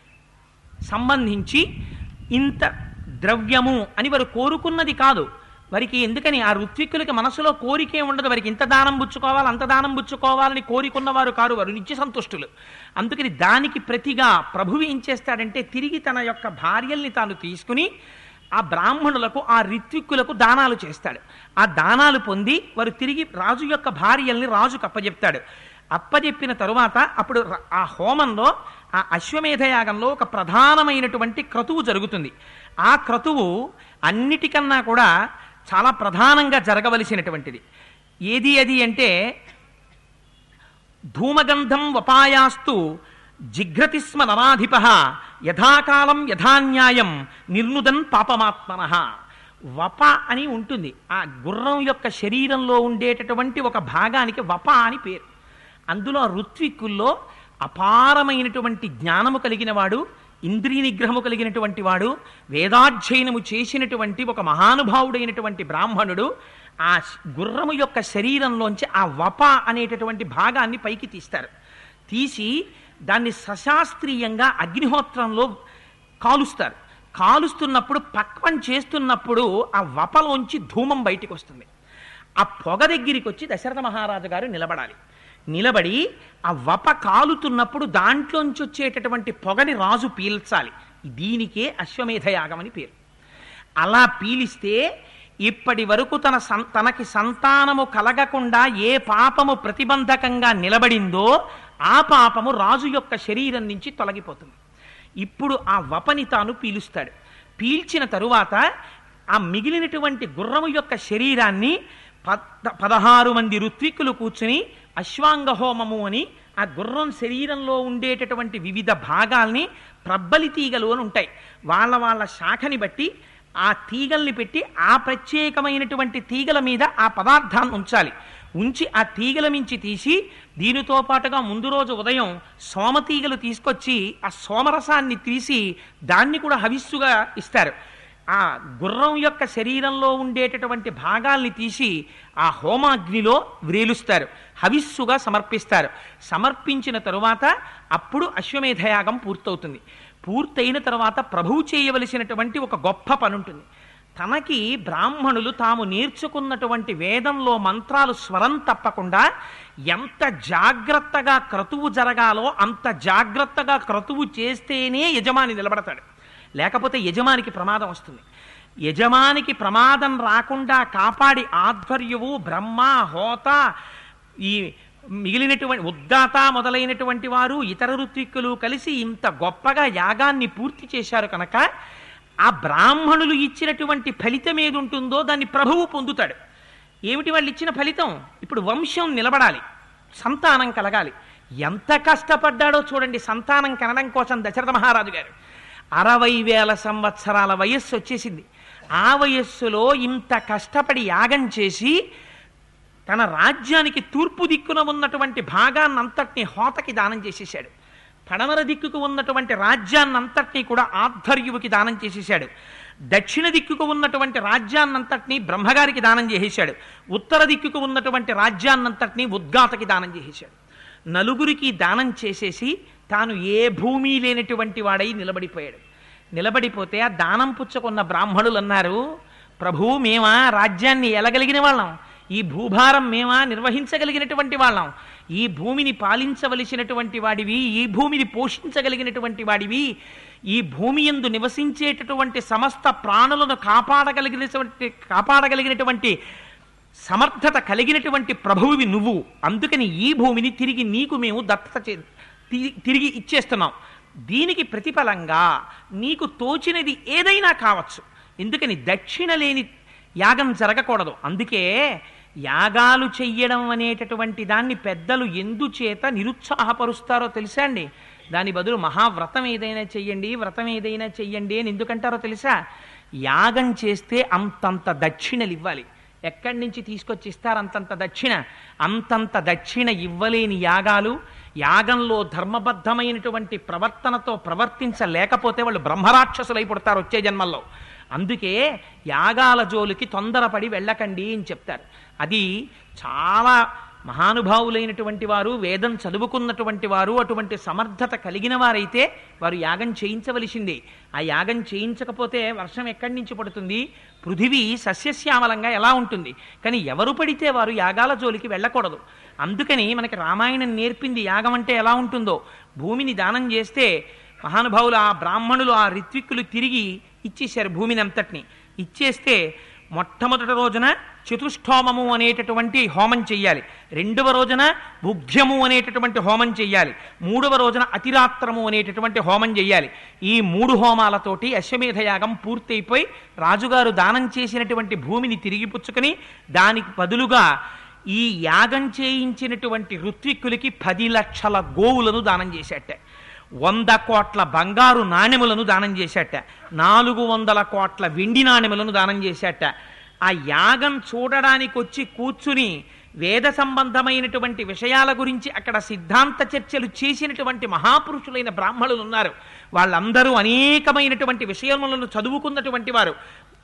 సంబంధించి ఇంత ద్రవ్యము అని వారు కోరుకున్నది కాదు వారికి ఎందుకని ఆ ఋత్విక్కులకి మనసులో కోరికే ఉండదు వారికి ఇంత దానం పుచ్చుకోవాలి అంత దానం పుచ్చుకోవాలని కోరికున్నవారు కారు వారు నిత్య సంతుష్టులు అందుకని దానికి ప్రతిగా ప్రభువు ఏం చేస్తాడంటే తిరిగి తన యొక్క భార్యల్ని తాను తీసుకుని ఆ బ్రాహ్మణులకు ఆ ఋత్విక్కులకు దానాలు చేస్తాడు ఆ దానాలు పొంది వారు తిరిగి రాజు యొక్క భార్యల్ని రాజుకు అప్పజెప్తాడు అప్పజెప్పిన తరువాత అప్పుడు ర- ఆ హోమంలో ఆ అశ్వమేధ యాగంలో ఒక ప్రధానమైనటువంటి క్రతువు జరుగుతుంది ఆ క్రతువు అన్నిటికన్నా కూడా చాలా ప్రధానంగా జరగవలసినటువంటిది ఏది అది అంటే ధూమగంధం వపాయాస్తు జిఘ్రతి స్మ నరాధిప యథాకాలం యథాన్యాయం నిర్నుదన్ పాపమాత్మన వప అని ఉంటుంది ఆ గుర్రం యొక్క శరీరంలో ఉండేటటువంటి ఒక భాగానికి వప అని పేరు అందులో ఋత్విక్కుల్లో అపారమైనటువంటి జ్ఞానము కలిగిన వాడు ఇంద్రియ నిగ్రహము కలిగినటువంటి వాడు వేదాధ్యయనము చేసినటువంటి ఒక మహానుభావుడైనటువంటి బ్రాహ్మణుడు ఆ శ- గుర్రము యొక్క శరీరంలోంచి ఆ వప అనేటటువంటి భాగాన్ని పైకి తీస్తారు తీసి దాన్ని సశాస్త్రీయంగా అగ్నిహోత్రంలో కాలుస్తారు కాలుస్తున్నప్పుడు పక్వం చేస్తున్నప్పుడు ఆ వపలోంచి ధూమం బయటికి వస్తుంది ఆ పొగ దగ్గరికి వచ్చి దశరథ మహారాజు గారు నిలబడాలి నిలబడి ఆ వప కాలుతున్నప్పుడు దాంట్లోంచి వచ్చేటటువంటి పొగని రాజు పీల్చాలి దీనికే అశ్వమేధ యాగం అని పేరు అలా పీలిస్తే ఇప్పటి వరకు తన సం తనకి సంతానము కలగకుండా ఏ పాపము ప్రతిబంధకంగా నిలబడిందో ఆ పాపము రాజు యొక్క శరీరం నుంచి తొలగిపోతుంది ఇప్పుడు ఆ వపని తాను పీలుస్తాడు పీల్చిన తరువాత ఆ మిగిలినటువంటి గుర్రము యొక్క శరీరాన్ని పద్ పదహారు మంది ఋత్విక్కులు కూర్చుని అశ్వాంగ హోమము అని ఆ గుర్రం శరీరంలో ఉండేటటువంటి వివిధ భాగాల్ని ప్రబ్బలి తీగలు అని ఉంటాయి వాళ్ళ వాళ్ళ శాఖని బట్టి ఆ తీగల్ని పెట్టి ఆ ప్రత్యేకమైనటువంటి తీగల మీద ఆ పదార్థాన్ని ఉంచాలి ఉంచి ఆ తీగల మించి తీసి దీనితో పాటుగా ముందు రోజు ఉదయం సోమతీగలు తీసుకొచ్చి ఆ సోమరసాన్ని తీసి దాన్ని కూడా హవిస్సుగా ఇస్తారు ఆ గుర్రం యొక్క శరీరంలో ఉండేటటువంటి భాగాల్ని తీసి ఆ హోమాగ్నిలో వ్రేలుస్తారు హవిస్సుగా సమర్పిస్తారు సమర్పించిన తరువాత అప్పుడు అశ్వమేధయాగం పూర్తవుతుంది పూర్తయిన తర్వాత ప్రభువు చేయవలసినటువంటి ఒక గొప్ప పని ఉంటుంది తనకి బ్రాహ్మణులు తాము నేర్చుకున్నటువంటి వేదంలో మంత్రాలు స్వరం తప్పకుండా ఎంత జాగ్రత్తగా క్రతువు జరగాలో అంత జాగ్రత్తగా క్రతువు చేస్తేనే యజమాని నిలబడతాడు లేకపోతే యజమానికి ప్రమాదం వస్తుంది యజమానికి ప్రమాదం రాకుండా కాపాడి ఆధ్వర్యువు బ్రహ్మ హోత ఈ మిగిలినటువంటి ఉద్గాత మొదలైనటువంటి వారు ఇతర ఋత్విక్కులు కలిసి ఇంత గొప్పగా యాగాన్ని పూర్తి చేశారు కనుక ఆ బ్రాహ్మణులు ఇచ్చినటువంటి ఫలితం ఏది ఉంటుందో దాన్ని ప్రభువు పొందుతాడు ఏమిటి వాళ్ళు ఇచ్చిన ఫలితం ఇప్పుడు వంశం నిలబడాలి సంతానం కలగాలి ఎంత కష్టపడ్డాడో చూడండి సంతానం కనడం కోసం దశరథ మహారాజు గారు అరవై వేల సంవత్సరాల వయస్సు వచ్చేసింది ఆ వయస్సులో ఇంత కష్టపడి యాగం చేసి తన రాజ్యానికి తూర్పు దిక్కున ఉన్నటువంటి భాగాన్నంతటినీ హోతకి దానం చేసేశాడు పడమర దిక్కుకు ఉన్నటువంటి రాజ్యాన్నంతటినీ కూడా ఆధ్వర్యువుకి దానం చేసేశాడు దక్షిణ దిక్కుకు ఉన్నటువంటి రాజ్యాన్నంతటినీ బ్రహ్మగారికి దానం చేసేశాడు ఉత్తర దిక్కుకు ఉన్నటువంటి రాజ్యాన్నంతటినీ ఉద్గాతకి దానం చేసేశాడు నలుగురికి దానం చేసేసి తాను ఏ భూమి లేనటువంటి వాడై నిలబడిపోయాడు నిలబడిపోతే ఆ దానం పుచ్చుకున్న బ్రాహ్మణులు అన్నారు ప్రభు మేమా రాజ్యాన్ని ఎలగలిగిన వాళ్ళం ఈ భూభారం మేమా నిర్వహించగలిగినటువంటి వాళ్ళం ఈ భూమిని పాలించవలసినటువంటి వాడివి ఈ భూమిని పోషించగలిగినటువంటి వాడివి ఈ భూమి యందు నివసించేటటువంటి సమస్త ప్రాణులను కాపాడగలిగినటువంటి కాపాడగలిగినటువంటి సమర్థత కలిగినటువంటి ప్రభువువి నువ్వు అందుకని ఈ భూమిని తిరిగి నీకు మేము దత్తత చే తి- తిరిగి ఇచ్చేస్తున్నాం దీనికి ప్రతిఫలంగా నీకు తోచినది ఏదైనా కావచ్చు ఎందుకని దక్షిణ లేని యాగం జరగకూడదు అందుకే యాగాలు చెయ్యడం అనేటటువంటి దాన్ని పెద్దలు ఎందుచేత నిరుత్సాహపరుస్తారో తెలుసా అండి దాని బదులు మహావ్రతం ఏదైనా చెయ్యండి వ్రతం ఏదైనా చెయ్యండి అని ఎందుకంటారో తెలుసా యాగం చేస్తే అంతంత దక్షిణలు ఇవ్వాలి ఎక్కడి నుంచి తీసుకొచ్చి ఇస్తారు అంతంత దక్షిణ అంతంత దక్షిణ ఇవ్వలేని యాగాలు యాగంలో ధర్మబద్ధమైనటువంటి ప్రవర్తనతో ప్రవర్తించలేకపోతే వాళ్ళు బ్రహ్మరాక్షసులై పుడతారు వచ్చే జన్మల్లో అందుకే యాగాల జోలికి తొందరపడి వెళ్ళకండి అని చెప్తారు అది చాలా మహానుభావులైనటువంటి వారు వేదం చదువుకున్నటువంటి వారు అటువంటి సమర్థత కలిగిన వారైతే వారు యాగం చేయించవలసిందే ఆ యాగం చేయించకపోతే వర్షం ఎక్కడి నుంచి పడుతుంది పృథివీ సస్యశ్యామలంగా ఎలా ఉంటుంది కానీ ఎవరు పడితే వారు యాగాల జోలికి వెళ్ళకూడదు అందుకని మనకి రామాయణం నేర్పింది యాగం అంటే ఎలా ఉంటుందో భూమిని దానం చేస్తే మహానుభావులు ఆ బ్రాహ్మణులు ఆ రిత్విక్కులు తిరిగి ఇచ్చేశారు భూమిని అంతటిని ఇచ్చేస్తే మొట్టమొదటి రోజున చతుష్టోమము అనేటటువంటి హోమం చెయ్యాలి రెండవ రోజున ఉగ్ధ్యము అనేటటువంటి హోమం చెయ్యాలి మూడవ రోజున అతిరాత్రము అనేటటువంటి హోమం చెయ్యాలి ఈ మూడు హోమాలతోటి అశ్వమేధ యాగం పూర్తయిపోయి రాజుగారు దానం చేసినటువంటి భూమిని తిరిగి పుచ్చుకొని దానికి బదులుగా ఈ యాగం చేయించినటువంటి ఋత్విక్కులకి పది లక్షల గోవులను దానం చేసేట వంద కోట్ల బంగారు నాణెములను దానం చేశాట నాలుగు వందల కోట్ల వెండి నాణెములను దానం చేశాట ఆ యాగం చూడడానికి వచ్చి కూర్చుని వేద సంబంధమైనటువంటి విషయాల గురించి అక్కడ సిద్ధాంత చర్చలు చేసినటువంటి మహాపురుషులైన బ్రాహ్మణులు ఉన్నారు వాళ్ళందరూ అనేకమైనటువంటి విషయములను చదువుకున్నటువంటి వారు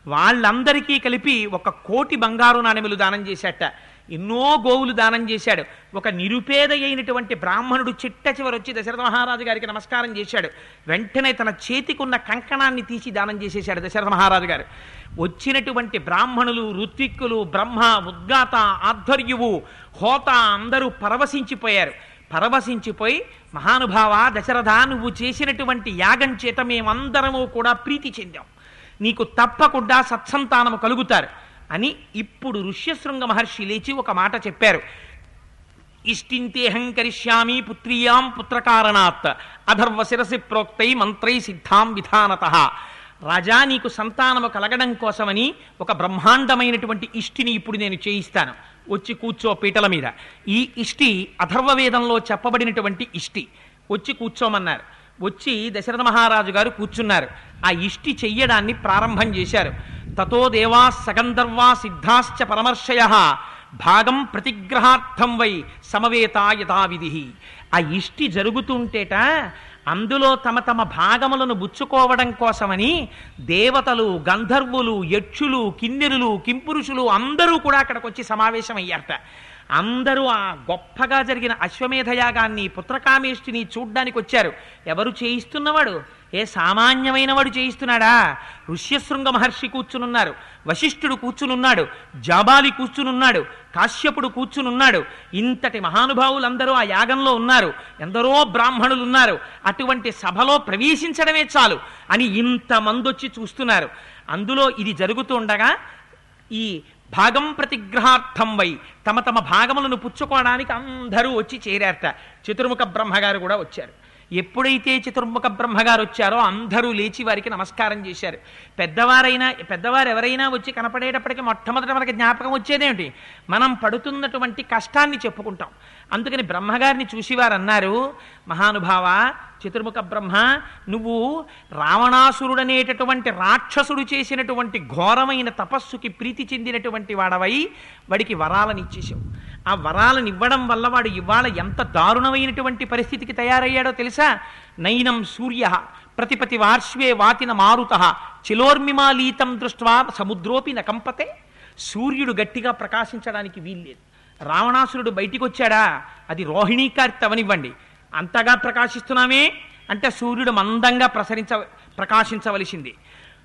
వాళ్ళందరికీ కలిపి ఒక కోటి బంగారు నాణెములు దానం చేశాట ఎన్నో గోవులు దానం చేశాడు ఒక నిరుపేద అయినటువంటి బ్రాహ్మణుడు చిట్ట చివరి వచ్చి దశరథ మహారాజు గారికి నమస్కారం చేశాడు వెంటనే తన చేతికున్న కంకణాన్ని తీసి దానం చేసేశాడు దశరథ మహారాజు గారు వచ్చినటువంటి బ్రాహ్మణులు ఋత్విక్కులు బ్రహ్మ ఉద్గాత ఆధ్వర్యువు హోత అందరూ పరవశించిపోయారు పరవశించిపోయి మహానుభావ దశరథ నువ్వు చేసినటువంటి యాగం చేత మేమందరము కూడా ప్రీతి చెందాం నీకు తప్పకుండా సత్సంతానము కలుగుతారు అని ఇప్పుడు ఋష్యశృంగ మహర్షి లేచి ఒక మాట చెప్పారు ఇష్టింతేహం కరిష్యామి పుత్రియాం పుత్రకారణాత్ అధర్వ శిరసి ప్రోక్తై మంత్రై సిద్ధాం విధానత రాజా నీకు సంతానము కలగడం కోసమని ఒక బ్రహ్మాండమైనటువంటి ఇష్టిని ఇప్పుడు నేను చేయిస్తాను వచ్చి కూర్చో పీటల మీద ఈ ఇష్టి అథర్వవేదంలో చెప్పబడినటువంటి ఇష్టి వచ్చి కూర్చోమన్నారు వచ్చి దశరథ మహారాజు గారు కూర్చున్నారు ఆ ఇష్టి చెయ్యడాన్ని ప్రారంభం చేశారు తతో దేవా సగంధర్వా సిద్ధాశ్చ పరమర్శయ భాగం ప్రతిగ్రహార్థం వై సమవేత యథావిధి ఆ ఇష్టి జరుగుతుంటేట అందులో తమ తమ భాగములను బుచ్చుకోవడం కోసమని దేవతలు గంధర్వులు యక్షులు కిన్నెరులు కింపురుషులు అందరూ కూడా అక్కడికి వచ్చి సమావేశమయ్యారట అందరూ ఆ గొప్పగా జరిగిన అశ్వమేధ యాగాన్ని పుత్రకామేష్టిని చూడ్డానికి వచ్చారు ఎవరు చేయిస్తున్నవాడు ఏ సామాన్యమైన వాడు చేయిస్తున్నాడా ఋష్యశృంగ మహర్షి కూర్చునున్నారు వశిష్ఠుడు కూర్చునున్నాడు జాబాలి కూర్చునున్నాడు కాశ్యపుడు కూర్చునున్నాడు ఇంతటి మహానుభావులందరూ ఆ యాగంలో ఉన్నారు ఎందరో బ్రాహ్మణులు ఉన్నారు అటువంటి సభలో ప్రవేశించడమే చాలు అని ఇంతమంది వచ్చి చూస్తున్నారు అందులో ఇది జరుగుతుండగా ఈ భాగం ప్రతిగ్రహార్థం వై తమ తమ భాగములను పుచ్చుకోవడానికి అందరూ వచ్చి చేరారట చతుర్ముఖ బ్రహ్మగారు కూడా వచ్చారు ఎప్పుడైతే చతుర్ముఖ బ్రహ్మగారు వచ్చారో అందరూ లేచి వారికి నమస్కారం చేశారు పెద్దవారైనా పెద్దవారు ఎవరైనా వచ్చి కనపడేటప్పటికి మొట్టమొదట మనకి జ్ఞాపకం వచ్చేదేమిటి మనం పడుతున్నటువంటి కష్టాన్ని చెప్పుకుంటాం అందుకని బ్రహ్మగారిని చూసి వారు అన్నారు మహానుభావ చతుర్ముఖ బ్రహ్మ నువ్వు రావణాసురుడనేటటువంటి రాక్షసుడు చేసినటువంటి ఘోరమైన తపస్సుకి ప్రీతి చెందినటువంటి వాడవై వాడికి వరాలను ఇచ్చేసావు ఆ వరాలను ఇవ్వడం వల్ల వాడు ఇవాళ ఎంత దారుణమైనటువంటి పరిస్థితికి తయారయ్యాడో తెలుసా నైనం సూర్య ప్రతిపతి వార్ష్వే వాతిన మారుత చిలోర్మిమాలీతం దృష్ట్వా సముద్రోపి నకంపతే సూర్యుడు గట్టిగా ప్రకాశించడానికి వీల్లేదు రావణాసురుడు బయటికి వచ్చాడా అది రోహిణీకార్తె అవనివ్వండి అంతగా ప్రకాశిస్తున్నామే అంటే సూర్యుడు మందంగా ప్రసరించ ప్రకాశించవలసింది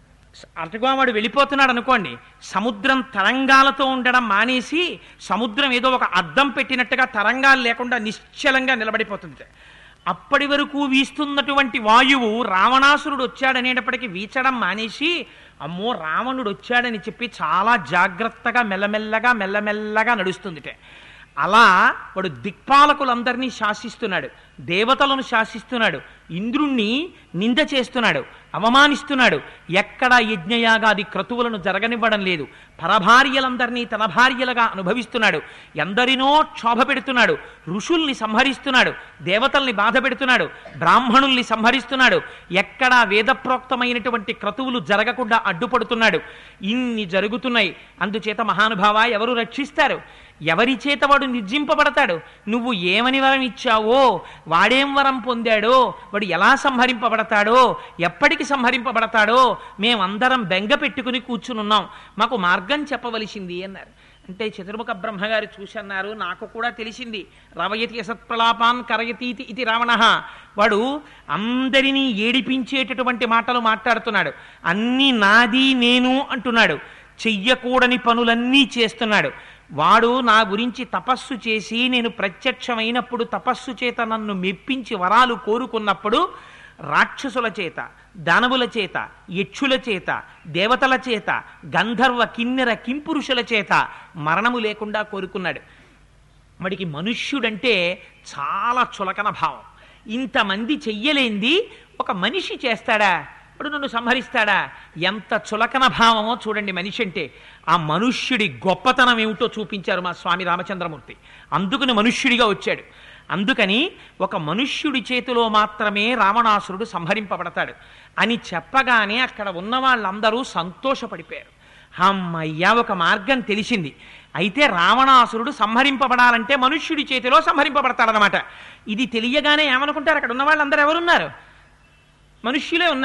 అటుగా వాడు వెళ్ళిపోతున్నాడు అనుకోండి సముద్రం తరంగాలతో ఉండడం మానేసి సముద్రం ఏదో ఒక అద్దం పెట్టినట్టుగా తరంగాలు లేకుండా నిశ్చలంగా నిలబడిపోతుంది అప్పటి వరకు వీస్తున్నటువంటి వాయువు రావణాసురుడు వచ్చాడనేటప్పటికీ వీచడం మానేసి అమ్మో రావణుడు వచ్చాడని చెప్పి చాలా జాగ్రత్తగా మెల్లమెల్లగా మెల్లమెల్లగా నడుస్తుందిటే అలా వాడు దిక్పాలకులందరినీ శాసిస్తున్నాడు దేవతలను శాసిస్తున్నాడు ఇంద్రుణ్ణి నింద చేస్తున్నాడు అవమానిస్తున్నాడు ఎక్కడ యజ్ఞయాగాది క్రతువులను జరగనివ్వడం లేదు పరభార్యలందరినీ తన భార్యలుగా అనుభవిస్తున్నాడు ఎందరినో క్షోభ పెడుతున్నాడు ఋషుల్ని సంహరిస్తున్నాడు దేవతల్ని బాధ పెడుతున్నాడు బ్రాహ్మణుల్ని సంహరిస్తున్నాడు ఎక్కడా వేదప్రోక్తమైనటువంటి క్రతువులు జరగకుండా అడ్డుపడుతున్నాడు ఇన్ని జరుగుతున్నాయి అందుచేత మహానుభావ ఎవరు రక్షిస్తారు ఎవరి చేత వాడు నిర్జింపబడతాడు నువ్వు ఏమని వరం ఇచ్చావో వాడేం వరం పొందాడో వాడు ఎలా సంహరింపబడతాడో ఎప్పటికి సంహరింపబడతాడో మేమందరం బెంగ పెట్టుకుని కూర్చునున్నాం మాకు మార్గం చెప్పవలసింది అన్నారు అంటే చతుర్ముఖ బ్రహ్మగారు చూసన్నారు నాకు కూడా తెలిసింది రవయతి అసత్ప్రలాపాన్ కరయతీతి ఇది రావణ వాడు అందరినీ ఏడిపించేటటువంటి మాటలు మాట్లాడుతున్నాడు అన్నీ నాది నేను అంటున్నాడు చెయ్యకూడని పనులన్నీ చేస్తున్నాడు వాడు నా గురించి తపస్సు చేసి నేను ప్రత్యక్షమైనప్పుడు తపస్సు చేత నన్ను మెప్పించి వరాలు కోరుకున్నప్పుడు రాక్షసుల చేత దానవుల చేత యక్షుల చేత దేవతల చేత గంధర్వ కిన్నెర కింపురుషుల చేత మరణము లేకుండా కోరుకున్నాడు వాడికి మనుష్యుడంటే చాలా చులకన భావం ఇంతమంది చెయ్యలేంది ఒక మనిషి చేస్తాడా ఇప్పుడు నన్ను సంహరిస్తాడా ఎంత చులకన భావమో చూడండి మనిషి అంటే ఆ మనుష్యుడి గొప్పతనం ఏమిటో చూపించారు మా స్వామి రామచంద్రమూర్తి అందుకని మనుష్యుడిగా వచ్చాడు అందుకని ఒక మనుష్యుడి చేతిలో మాత్రమే రావణాసురుడు సంహరింపబడతాడు అని చెప్పగానే అక్కడ ఉన్న వాళ్ళందరూ సంతోషపడిపోయారు అమ్మయ్యా ఒక మార్గం తెలిసింది అయితే రావణాసురుడు సంహరింపబడాలంటే మనుష్యుడి చేతిలో సంహరింపబడతాడనమాట ఇది తెలియగానే ఏమనుకుంటారు అక్కడ ఉన్న వాళ్ళందరూ ఎవరున్నారు మనుష్యులే ఉన్నారు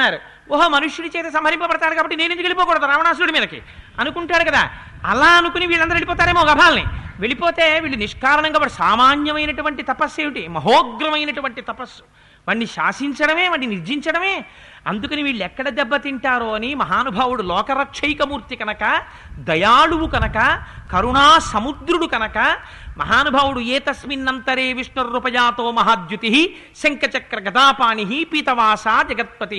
ఓహో మనుష్యుడి చేత సంహరింపబడతాడు కాబట్టి నేను ఎందుకు వెళ్ళిపోకూడదు రావణాసురుడి మీదకి అనుకుంటాడు కదా అలా అనుకుని వీళ్ళందరూ వెళ్ళిపోతారేమో గభాల్ని వెళ్ళిపోతే వీళ్ళు నిష్కారణంగా వాడు సామాన్యమైనటువంటి తపస్సు ఏమిటి మహోగ్రమైనటువంటి తపస్సు వాడిని శాసించడమే వాడిని నిర్జించడమే అందుకని వీళ్ళు ఎక్కడ దెబ్బతింటారో అని మహానుభావుడు లోకరక్షైకమూర్తి కనుక దయాళువు కనుక కరుణా సముద్రుడు కనుక మహానుభావుడు ఏ తస్మిన్నంతరే విష్ణురూపజాతో మహాద్యుతి శంఖచక్ర గదాపాణి పీతవాస జగత్పతి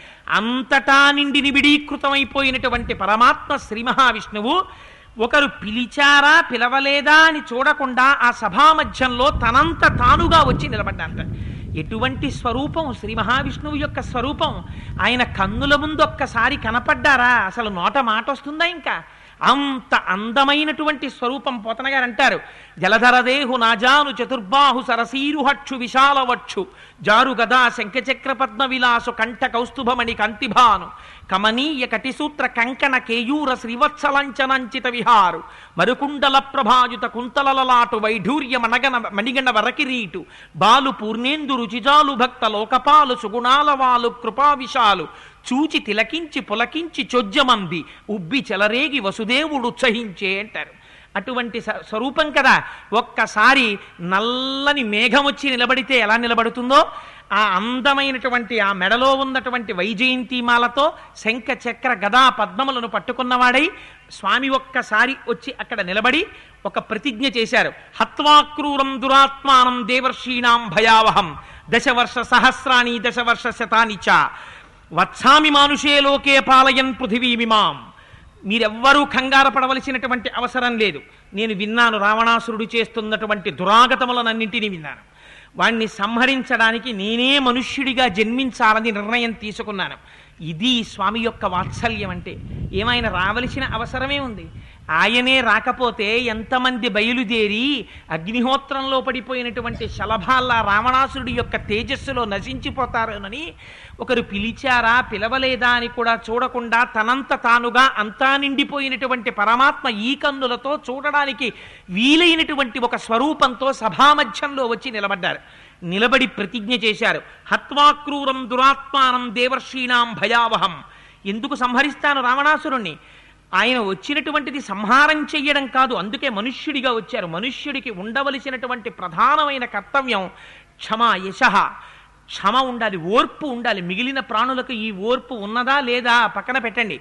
అంతటా నిండి నిబిడీకృతమైపోయినటువంటి పరమాత్మ శ్రీ మహావిష్ణువు ఒకరు పిలిచారా పిలవలేదా అని చూడకుండా ఆ సభా మధ్యంలో తనంత తానుగా వచ్చి నిలబడ్డాంట ఎటువంటి స్వరూపం శ్రీ మహావిష్ణువు యొక్క స్వరూపం ఆయన కన్నుల ముందు ఒక్కసారి కనపడ్డారా అసలు నోట మాట వస్తుందా ఇంకా అంత అందమైనటువంటి స్వరూపం పోతన గారు అంటారు జలధరదేహు నాజాను చతుర్బాహు సరసీరుహక్షు విశాలవక్షు జారు గదా శంఖచక్ర పద్మ విలాసు కంఠ కౌస్తుభమణి కంతిభాను కమనీయ కటిసూత్ర కంకణ కేయూర శ్రీవత్సలంచనంచిత విహారు మరుకుండల ప్రభాయుత కుంతలలలాటు వైఢూర్య మనగన మణిగణ వరకిరీటు బాలు పూర్ణేందు రుచిజాలు భక్త లోకపాలు సుగుణాల వాలు కృపావిశాలు చూచి తిలకించి పులకించి చొజ్జమంది ఉబ్బి చెలరేగి వసుదేవుడు ఉత్సహించే అంటారు అటువంటి స- స్వరూపం కదా ఒక్కసారి నల్లని మేఘం వచ్చి నిలబడితే ఎలా నిలబడుతుందో ఆ అందమైనటువంటి ఆ మెడలో ఉన్నటువంటి వైజయంతిమాలతో శంఖ చక్ర గదా పద్మములను పట్టుకున్నవాడై స్వామి ఒక్కసారి వచ్చి అక్కడ నిలబడి ఒక ప్రతిజ్ఞ చేశారు హత్వాక్రూరం దురాత్మానం దేవర్షీణాం భయావహం దశవర్ష సహస్రాణి దశవర్ష శతాని చ వత్సామి మానుషే లోకే పాలయన్ పృథివీమిమాం మీరెవ్వరూ కంగారు పడవలసినటువంటి అవసరం లేదు నేను విన్నాను రావణాసురుడు చేస్తున్నటువంటి దురాగతములనన్నింటినీ విన్నాను వాణ్ణి సంహరించడానికి నేనే మనుష్యుడిగా జన్మించాలని నిర్ణయం తీసుకున్నాను ఇది స్వామి యొక్క వాత్సల్యం అంటే ఏమైనా రావలసిన అవసరమే ఉంది ఆయనే రాకపోతే ఎంతమంది బయలుదేరి అగ్నిహోత్రంలో పడిపోయినటువంటి శలభాల్లా రావణాసురుడి యొక్క తేజస్సులో నశించిపోతారోనని ఒకరు పిలిచారా పిలవలేదా అని కూడా చూడకుండా తనంత తానుగా అంతా నిండిపోయినటువంటి పరమాత్మ ఈ కన్నులతో చూడడానికి వీలైనటువంటి ఒక స్వరూపంతో సభామధ్యంలో వచ్చి నిలబడ్డారు నిలబడి ప్రతిజ్ఞ చేశారు హత్వాక్రూరం దురాత్మానం దేవర్షీణాం భయావహం ఎందుకు సంహరిస్తాను రావణాసురుణ్ణి ఆయన వచ్చినటువంటిది సంహారం చెయ్యడం కాదు అందుకే మనుష్యుడిగా వచ్చారు మనుష్యుడికి ఉండవలసినటువంటి ప్రధానమైన కర్తవ్యం క్షమ యశ క్షమ ఉండాలి ఓర్పు ఉండాలి మిగిలిన ప్రాణులకు ఈ ఓర్పు ఉన్నదా లేదా పక్కన పెట్టండి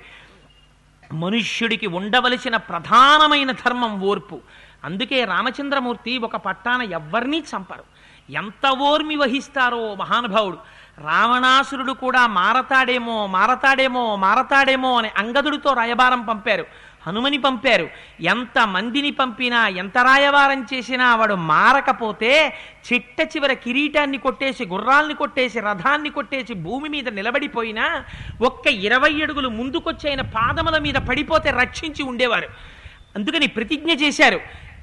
మనుష్యుడికి ఉండవలసిన ప్రధానమైన ధర్మం ఓర్పు అందుకే రామచంద్రమూర్తి ఒక పట్టాన ఎవ్వరినీ చంపరు ఎంత ఓర్మి వహిస్తారో మహానుభావుడు రావణాసురుడు కూడా మారతాడేమో మారతాడేమో మారతాడేమో అని అంగదుడితో రాయబారం పంపారు హనుమని పంపారు ఎంత మందిని పంపినా ఎంత రాయబారం చేసినా వాడు మారకపోతే చిట్ట చివర కిరీటాన్ని కొట్టేసి గుర్రాల్ని కొట్టేసి రథాన్ని కొట్టేసి భూమి మీద నిలబడిపోయినా ఒక్క ఇరవై అడుగులు ముందుకొచ్చి ఆయన పాదముల మీద పడిపోతే రక్షించి ఉండేవారు అందుకని ప్రతిజ్ఞ చేశారు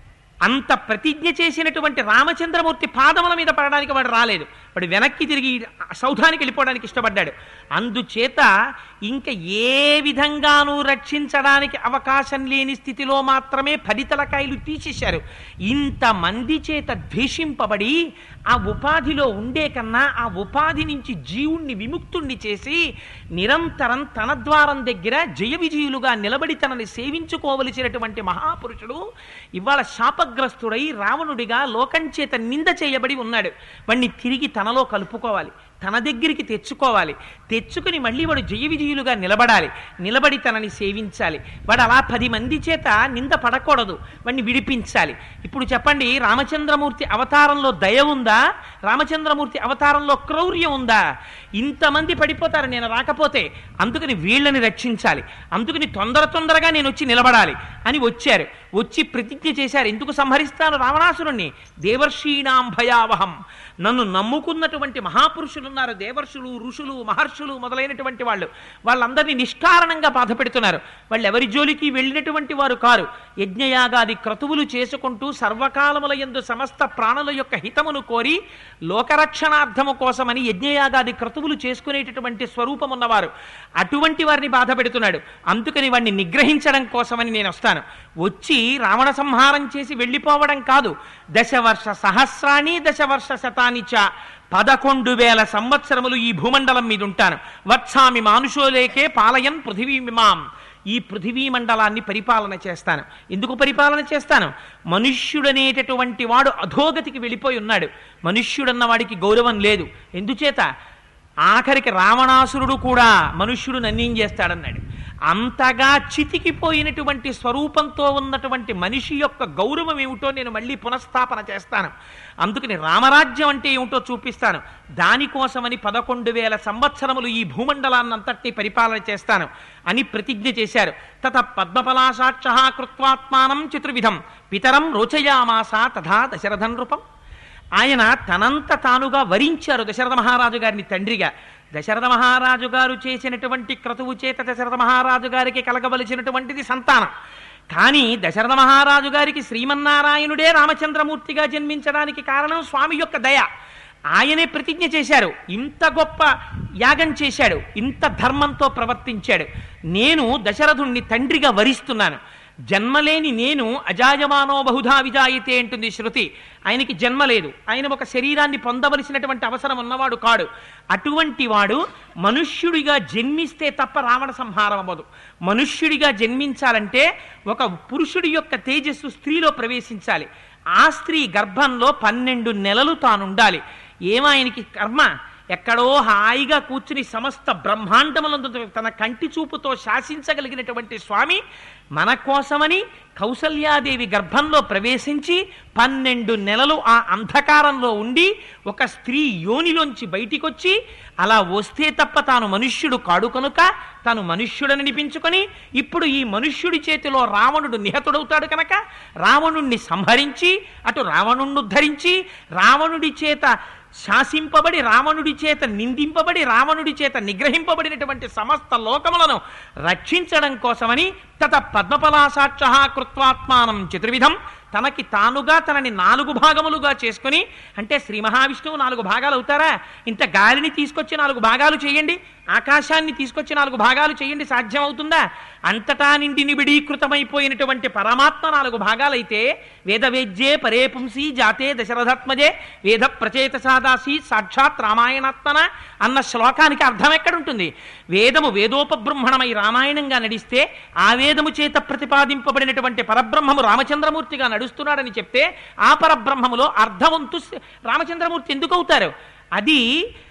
అంత ప్రతిజ్ఞ చేసినటువంటి రామచంద్రమూర్తి పాదముల మీద పడడానికి వాడు రాలేదు వాడు వెనక్కి తిరిగి సౌధానికి వెళ్ళిపోవడానికి ఇష్టపడ్డాడు అందుచేత ఇంకా ఏ విధంగానూ రక్షించడానికి అవకాశం లేని స్థితిలో మాత్రమే పది తలకాయలు తీసేశారు ఇంతమంది చేత ద్వేషింపబడి ఆ ఉపాధిలో ఉండే కన్నా ఆ ఉపాధి నుంచి జీవుణ్ణి విముక్తుణ్ణి చేసి నిరంతరం తన ద్వారం దగ్గర జయ విజయులుగా నిలబడి తనని సేవించుకోవలసినటువంటి మహాపురుషుడు ఇవాళ శాపగ్రస్తుడై రావణుడిగా లోకం చేత నింద చేయబడి ఉన్నాడు వాణ్ణి తిరిగి తనలో కలుపుకోవాలి తన దగ్గరికి తెచ్చుకోవాలి తెచ్చుకుని మళ్ళీ వాడు జయ విజయులుగా నిలబడాలి నిలబడి తనని సేవించాలి వాడు అలా పది మంది చేత నింద పడకూడదు వాడిని విడిపించాలి ఇప్పుడు చెప్పండి రామచంద్రమూర్తి అవతారంలో దయ ఉందా రామచంద్రమూర్తి అవతారంలో క్రౌర్యం ఉందా ఇంతమంది పడిపోతారు నేను రాకపోతే అందుకని వీళ్ళని రక్షించాలి అందుకని తొందర తొందరగా నేను వచ్చి నిలబడాలి అని వచ్చారు వచ్చి ప్రతిజ్ఞ చేశారు ఎందుకు సంహరిస్తాను రావణాసురుణ్ణి దేవర్షీణాం భయావహం నన్ను నమ్ముకున్నటువంటి మహాపురుషులు ఉన్నారు దేవర్షులు ఋషులు మహర్షులు మొదలైనటువంటి వాళ్ళు వాళ్ళందరినీ నిష్కారణంగా బాధ పెడుతున్నారు వాళ్ళు ఎవరి జోలికి వెళ్ళినటువంటి వారు కారు యజ్ఞయాగాది క్రతువులు చేసుకుంటూ సర్వకాలముల యందు సమస్త ప్రాణుల యొక్క హితమును కోరి లోకరక్షణార్థము కోసమని యజ్ఞయాగాది క్రతువులు చేసుకునేటటువంటి స్వరూపం ఉన్నవారు అటువంటి వారిని బాధ పెడుతున్నాడు అందుకని వాడిని నిగ్రహించడం కోసమని నేను వస్తాను వచ్చి రావణ సంహారం చేసి వెళ్ళిపోవడం కాదు దశవర్ష సహస్రాణి దశవర్ష శతాని చ పదకొండు వేల సంవత్సరములు ఈ భూమండలం మీద ఉంటాను వత్సామి మానుషోలేకే పాలయన్ పృథివీమాం ఈ పృథివీ మండలాన్ని పరిపాలన చేస్తాను ఎందుకు పరిపాలన చేస్తాను మనుష్యుడనేటటువంటి వాడు అధోగతికి వెళ్ళిపోయి ఉన్నాడు మనుష్యుడన్న వాడికి గౌరవం లేదు ఎందుచేత ఆఖరికి రావణాసురుడు కూడా మనుష్యుడు నన్నేం చేస్తాడన్నాడు అంతగా చితికిపోయినటువంటి స్వరూపంతో ఉన్నటువంటి మనిషి యొక్క గౌరవం ఏమిటో నేను మళ్ళీ పునఃస్థాపన చేస్తాను అందుకని రామరాజ్యం అంటే ఏమిటో చూపిస్తాను దానికోసమని పదకొండు వేల సంవత్సరములు ఈ భూమండలాన్నంతటి పరిపాలన చేస్తాను అని ప్రతిజ్ఞ చేశారు తత పద్మపలాసాక్ష కృత్వాత్మానం చతుర్విధం పితరం రోచయామాస తథా దశరథం రూపం ఆయన తనంత తానుగా వరించారు దశరథ మహారాజు గారిని తండ్రిగా దశరథ మహారాజు గారు చేసినటువంటి క్రతువు చేత దశరథ మహారాజు గారికి కలగవలసినటువంటిది సంతానం కానీ దశరథ మహారాజు గారికి శ్రీమన్నారాయణుడే రామచంద్రమూర్తిగా జన్మించడానికి కారణం స్వామి యొక్క దయ ఆయనే ప్రతిజ్ఞ చేశారు ఇంత గొప్ప యాగం చేశాడు ఇంత ధర్మంతో ప్రవర్తించాడు నేను దశరథుణ్ణి తండ్రిగా వరిస్తున్నాను జన్మలేని నేను అజాయమానో బహుధా విజాయితే అంటుంది శృతి ఆయనకి జన్మ లేదు ఆయన ఒక శరీరాన్ని పొందవలసినటువంటి అవసరం ఉన్నవాడు కాడు అటువంటి వాడు మనుష్యుడిగా జన్మిస్తే తప్ప రావణ సంహారం అవ్వదు మనుష్యుడిగా జన్మించాలంటే ఒక పురుషుడి యొక్క తేజస్సు స్త్రీలో ప్రవేశించాలి ఆ స్త్రీ గర్భంలో పన్నెండు నెలలు తానుండాలి ఏమాయనకి కర్మ ఎక్కడో హాయిగా కూర్చుని సమస్త బ్రహ్మాండములందు తన కంటి చూపుతో శాసించగలిగినటువంటి స్వామి మన కోసమని కౌసల్యాదేవి గర్భంలో ప్రవేశించి పన్నెండు నెలలు ఆ అంధకారంలో ఉండి ఒక స్త్రీ యోనిలోంచి బయటికొచ్చి అలా వస్తే తప్ప తాను మనుష్యుడు కాడు కనుక తాను మనుష్యుడని అనిపించుకొని ఇప్పుడు ఈ మనుష్యుడి చేతిలో రావణుడు నిహతుడవుతాడు కనుక రావణుణ్ణి సంహరించి అటు రావణుణ్ణి ఉద్ధరించి రావణుడి చేత శాసింపబడి రావణుడి చేత నిందింపబడి రావణుడి చేత నిగ్రహింపబడినటువంటి సమస్త లోకములను రక్షించడం కోసమని తత పద్మపలాసాక్ష కృత్వాత్మానం చతుర్విధం తనకి తానుగా తనని నాలుగు భాగములుగా చేసుకుని అంటే శ్రీ మహావిష్ణువు నాలుగు భాగాలు అవుతారా ఇంత గాలిని తీసుకొచ్చి నాలుగు భాగాలు చేయండి ఆకాశాన్ని తీసుకొచ్చి నాలుగు భాగాలు చేయండి సాధ్యం అవుతుందా అంతటా నిండి నిబిడీకృతమైపోయినటువంటి పరమాత్మ నాలుగు భాగాలైతే వేదవేద్యే పరే పుంసి జాతే దశరథాత్మజే వేద ప్రచేత సాదాసి సాక్షాత్ రామాయణాత్మన అన్న శ్లోకానికి అర్థం ఎక్కడుంటుంది వేదము వేదోపబ్రహ్మణమై రామాయణంగా నడిస్తే ఆ వేదము చేత ప్రతిపాదింపబడినటువంటి పరబ్రహ్మము రామచంద్రమూర్తిగా నడుస్తున్నాడని చెప్తే ఆ పరబ్రహ్మములో అర్ధవంతు రామచంద్రమూర్తి ఎందుకు అవుతారు అది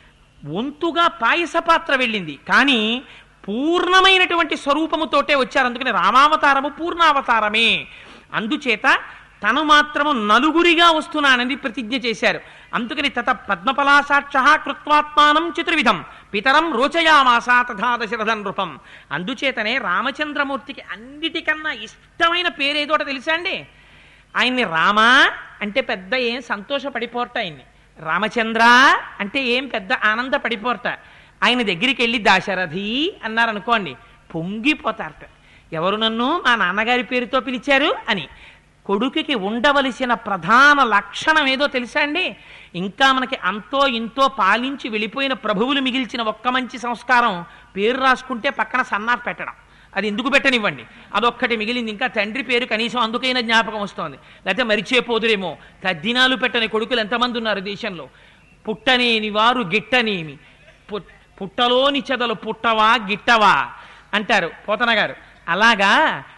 వంతుగా పాయస పాత్ర వెళ్ళింది కానీ పూర్ణమైనటువంటి స్వరూపముతోటే వచ్చారు అందుకని రామావతారము పూర్ణావతారమే అందుచేత తను మాత్రము నలుగురిగా వస్తున్నానని ప్రతిజ్ఞ చేశారు అందుకని తత పద్మపలాసాక్ష కృత్వాత్మానం చతుర్విధం పితరం రోచయామాసా తథా దశరథన్ రూపం అందుచేతనే రామచంద్రమూర్తికి అన్నిటికన్నా ఇష్టమైన పేరేదోట తెలుసా అండి ఆయన్ని రామా అంటే పెద్ద ఏం సంతోషపడిపోరట ఆయన్ని రామచంద్ర అంటే ఏం పెద్ద ఆనందపడిపోరట ఆయన దగ్గరికి వెళ్ళి దాశరథి అన్నారనుకోండి పొంగిపోతారట ఎవరు నన్ను మా నాన్నగారి పేరుతో పిలిచారు అని కొడుకుకి ఉండవలసిన ప్రధాన లక్షణం ఏదో తెలుసా అండి ఇంకా మనకి అంతో ఇంతో పాలించి వెళ్ళిపోయిన ప్రభువులు మిగిల్చిన ఒక్క మంచి సంస్కారం పేరు రాసుకుంటే పక్కన సన్నాఫ్ పెట్టడం అది ఎందుకు పెట్టనివ్వండి అదొక్కటి మిగిలింది ఇంకా తండ్రి పేరు కనీసం అందుకైనా జ్ఞాపకం వస్తోంది లేకపోతే మరిచేపోదురేమో తద్దినాలు పెట్టని కొడుకులు ఎంతమంది ఉన్నారు దేశంలో పుట్టనేని వారు గిట్టనేమి పు- పుట్టలోని చెదలు పుట్టవా గిట్టవా అంటారు పోతన గారు అలాగా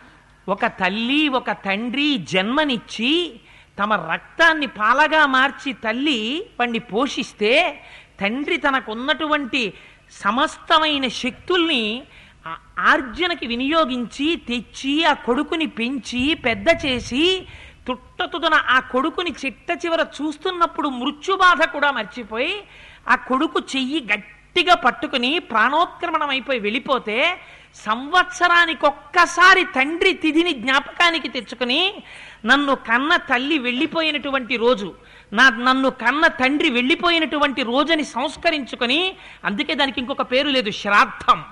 ఒక తల్లి ఒక తండ్రి జన్మనిచ్చి తమ రక్తాన్ని పాలగా మార్చి తల్లి వాణ్ణి పోషిస్తే తండ్రి తనకున్నటువంటి సమస్తమైన శక్తుల్ని ఆ ఆర్జనకి వినియోగించి తెచ్చి ఆ కొడుకుని పెంచి పెద్ద చేసి తుట్టతుదన ఆ కొడుకుని చిట్ట చివర చూస్తున్నప్పుడు మృత్యుబాధ కూడా మర్చిపోయి ఆ కొడుకు చెయ్యి గట్టిగా పట్టుకుని ప్రాణోత్క్రమణం అయిపోయి వెళ్ళిపోతే సంవత్సరానికి ఒక్కసారి తండ్రి తిథిని జ్ఞాపకానికి తెచ్చుకుని నన్ను కన్న తల్లి వెళ్ళిపోయినటువంటి రోజు నా నన్ను కన్న తండ్రి వెళ్ళిపోయినటువంటి రోజుని సంస్కరించుకొని అందుకే దానికి ఇంకొక పేరు లేదు శ్రాద్ధం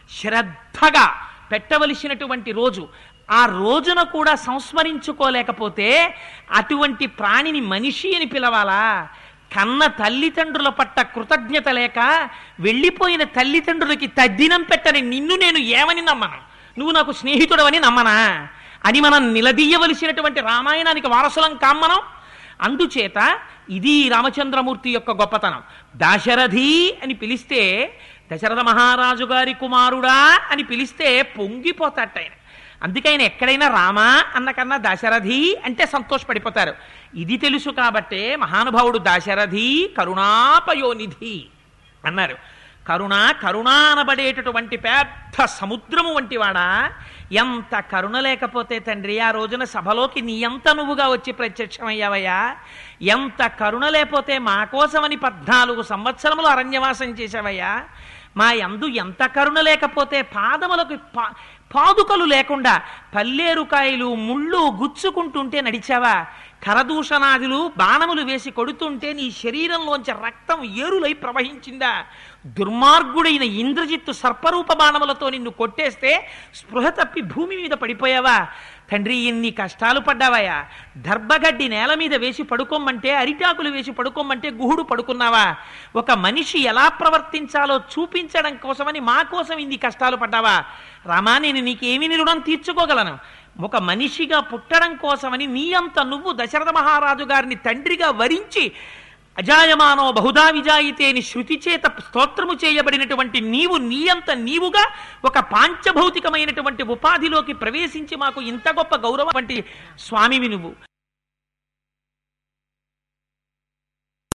శ్రద్ధగా పెట్టవలసినటువంటి రోజు ఆ రోజున కూడా సంస్మరించుకోలేకపోతే అటువంటి ప్రాణిని మనిషి అని పిలవాలా కన్న తల్లిదండ్రుల పట్ల కృతజ్ఞత లేక వెళ్ళిపోయిన తల్లిదండ్రులకి తద్దినం పెట్టని నిన్ను నేను ఏమని నమ్మను నువ్వు నాకు స్నేహితుడవని నమ్మనా అని మనం నిలదీయవలసినటువంటి రామాయణానికి వారసులం కాం మనం అందుచేత ఇది రామచంద్రమూర్తి యొక్క గొప్పతనం దాశరథి అని పిలిస్తే దశరథ మహారాజు గారి కుమారుడా అని పిలిస్తే పొంగిపోతాట ఆయన అందుకే ఆయన ఎక్కడైనా రామా అన్న కన్నా దశరథి అంటే సంతోషపడిపోతారు ఇది తెలుసు కాబట్టే మహానుభావుడు దాశరథి కరుణాపయోనిధి అన్నారు కరుణ కరుణ అనబడేటటువంటి పెద్ద సముద్రము వంటివాడా ఎంత కరుణ లేకపోతే తండ్రి ఆ రోజున సభలోకి నీ ఎంత నువ్వుగా వచ్చి ప్రత్యక్షమయ్యావయ్యా ఎంత కరుణ లేకపోతే మా కోసమని పద్నాలుగు సంవత్సరములు అరణ్యవాసం చేశావయ్యా మా యందు ఎంత కరుణ లేకపోతే పాదములకు పా పాదుకలు లేకుండా పల్లేరుకాయలు ముళ్ళు గుచ్చుకుంటుంటే నడిచావా కరదూషణాదులు బాణములు వేసి కొడుతుంటే నీ శరీరంలోంచి రక్తం ఏరులై ప్రవహించిందా దుర్మార్గుడైన ఇంద్రజిత్తు సర్పరూప బాణములతో నిన్ను కొట్టేస్తే స్పృహ తప్పి భూమి మీద పడిపోయావా తండ్రి ఎన్ని కష్టాలు పడ్డావయ్యా దర్భగడ్డి నేల మీద వేసి పడుకోమంటే అరిటాకులు వేసి పడుకోమంటే గుహుడు పడుకున్నావా ఒక మనిషి ఎలా ప్రవర్తించాలో చూపించడం కోసమని మా కోసం ఇన్ని కష్టాలు పడ్డావా రామా నేను నీకేమి రుణం తీర్చుకోగలను ఒక మనిషిగా పుట్టడం కోసమని నీ అంత నువ్వు దశరథ మహారాజు గారిని తండ్రిగా వరించి అజాయమానో బహుదా విజాయితేని శృతి చేత స్తోత్రము చేయబడినటువంటి నీవు నీ అంత నీవుగా ఒక పాంచభౌతికమైనటువంటి ఉపాధిలోకి ప్రవేశించి మాకు ఇంత గొప్ప గౌరవం వంటి స్వామివి నువ్వు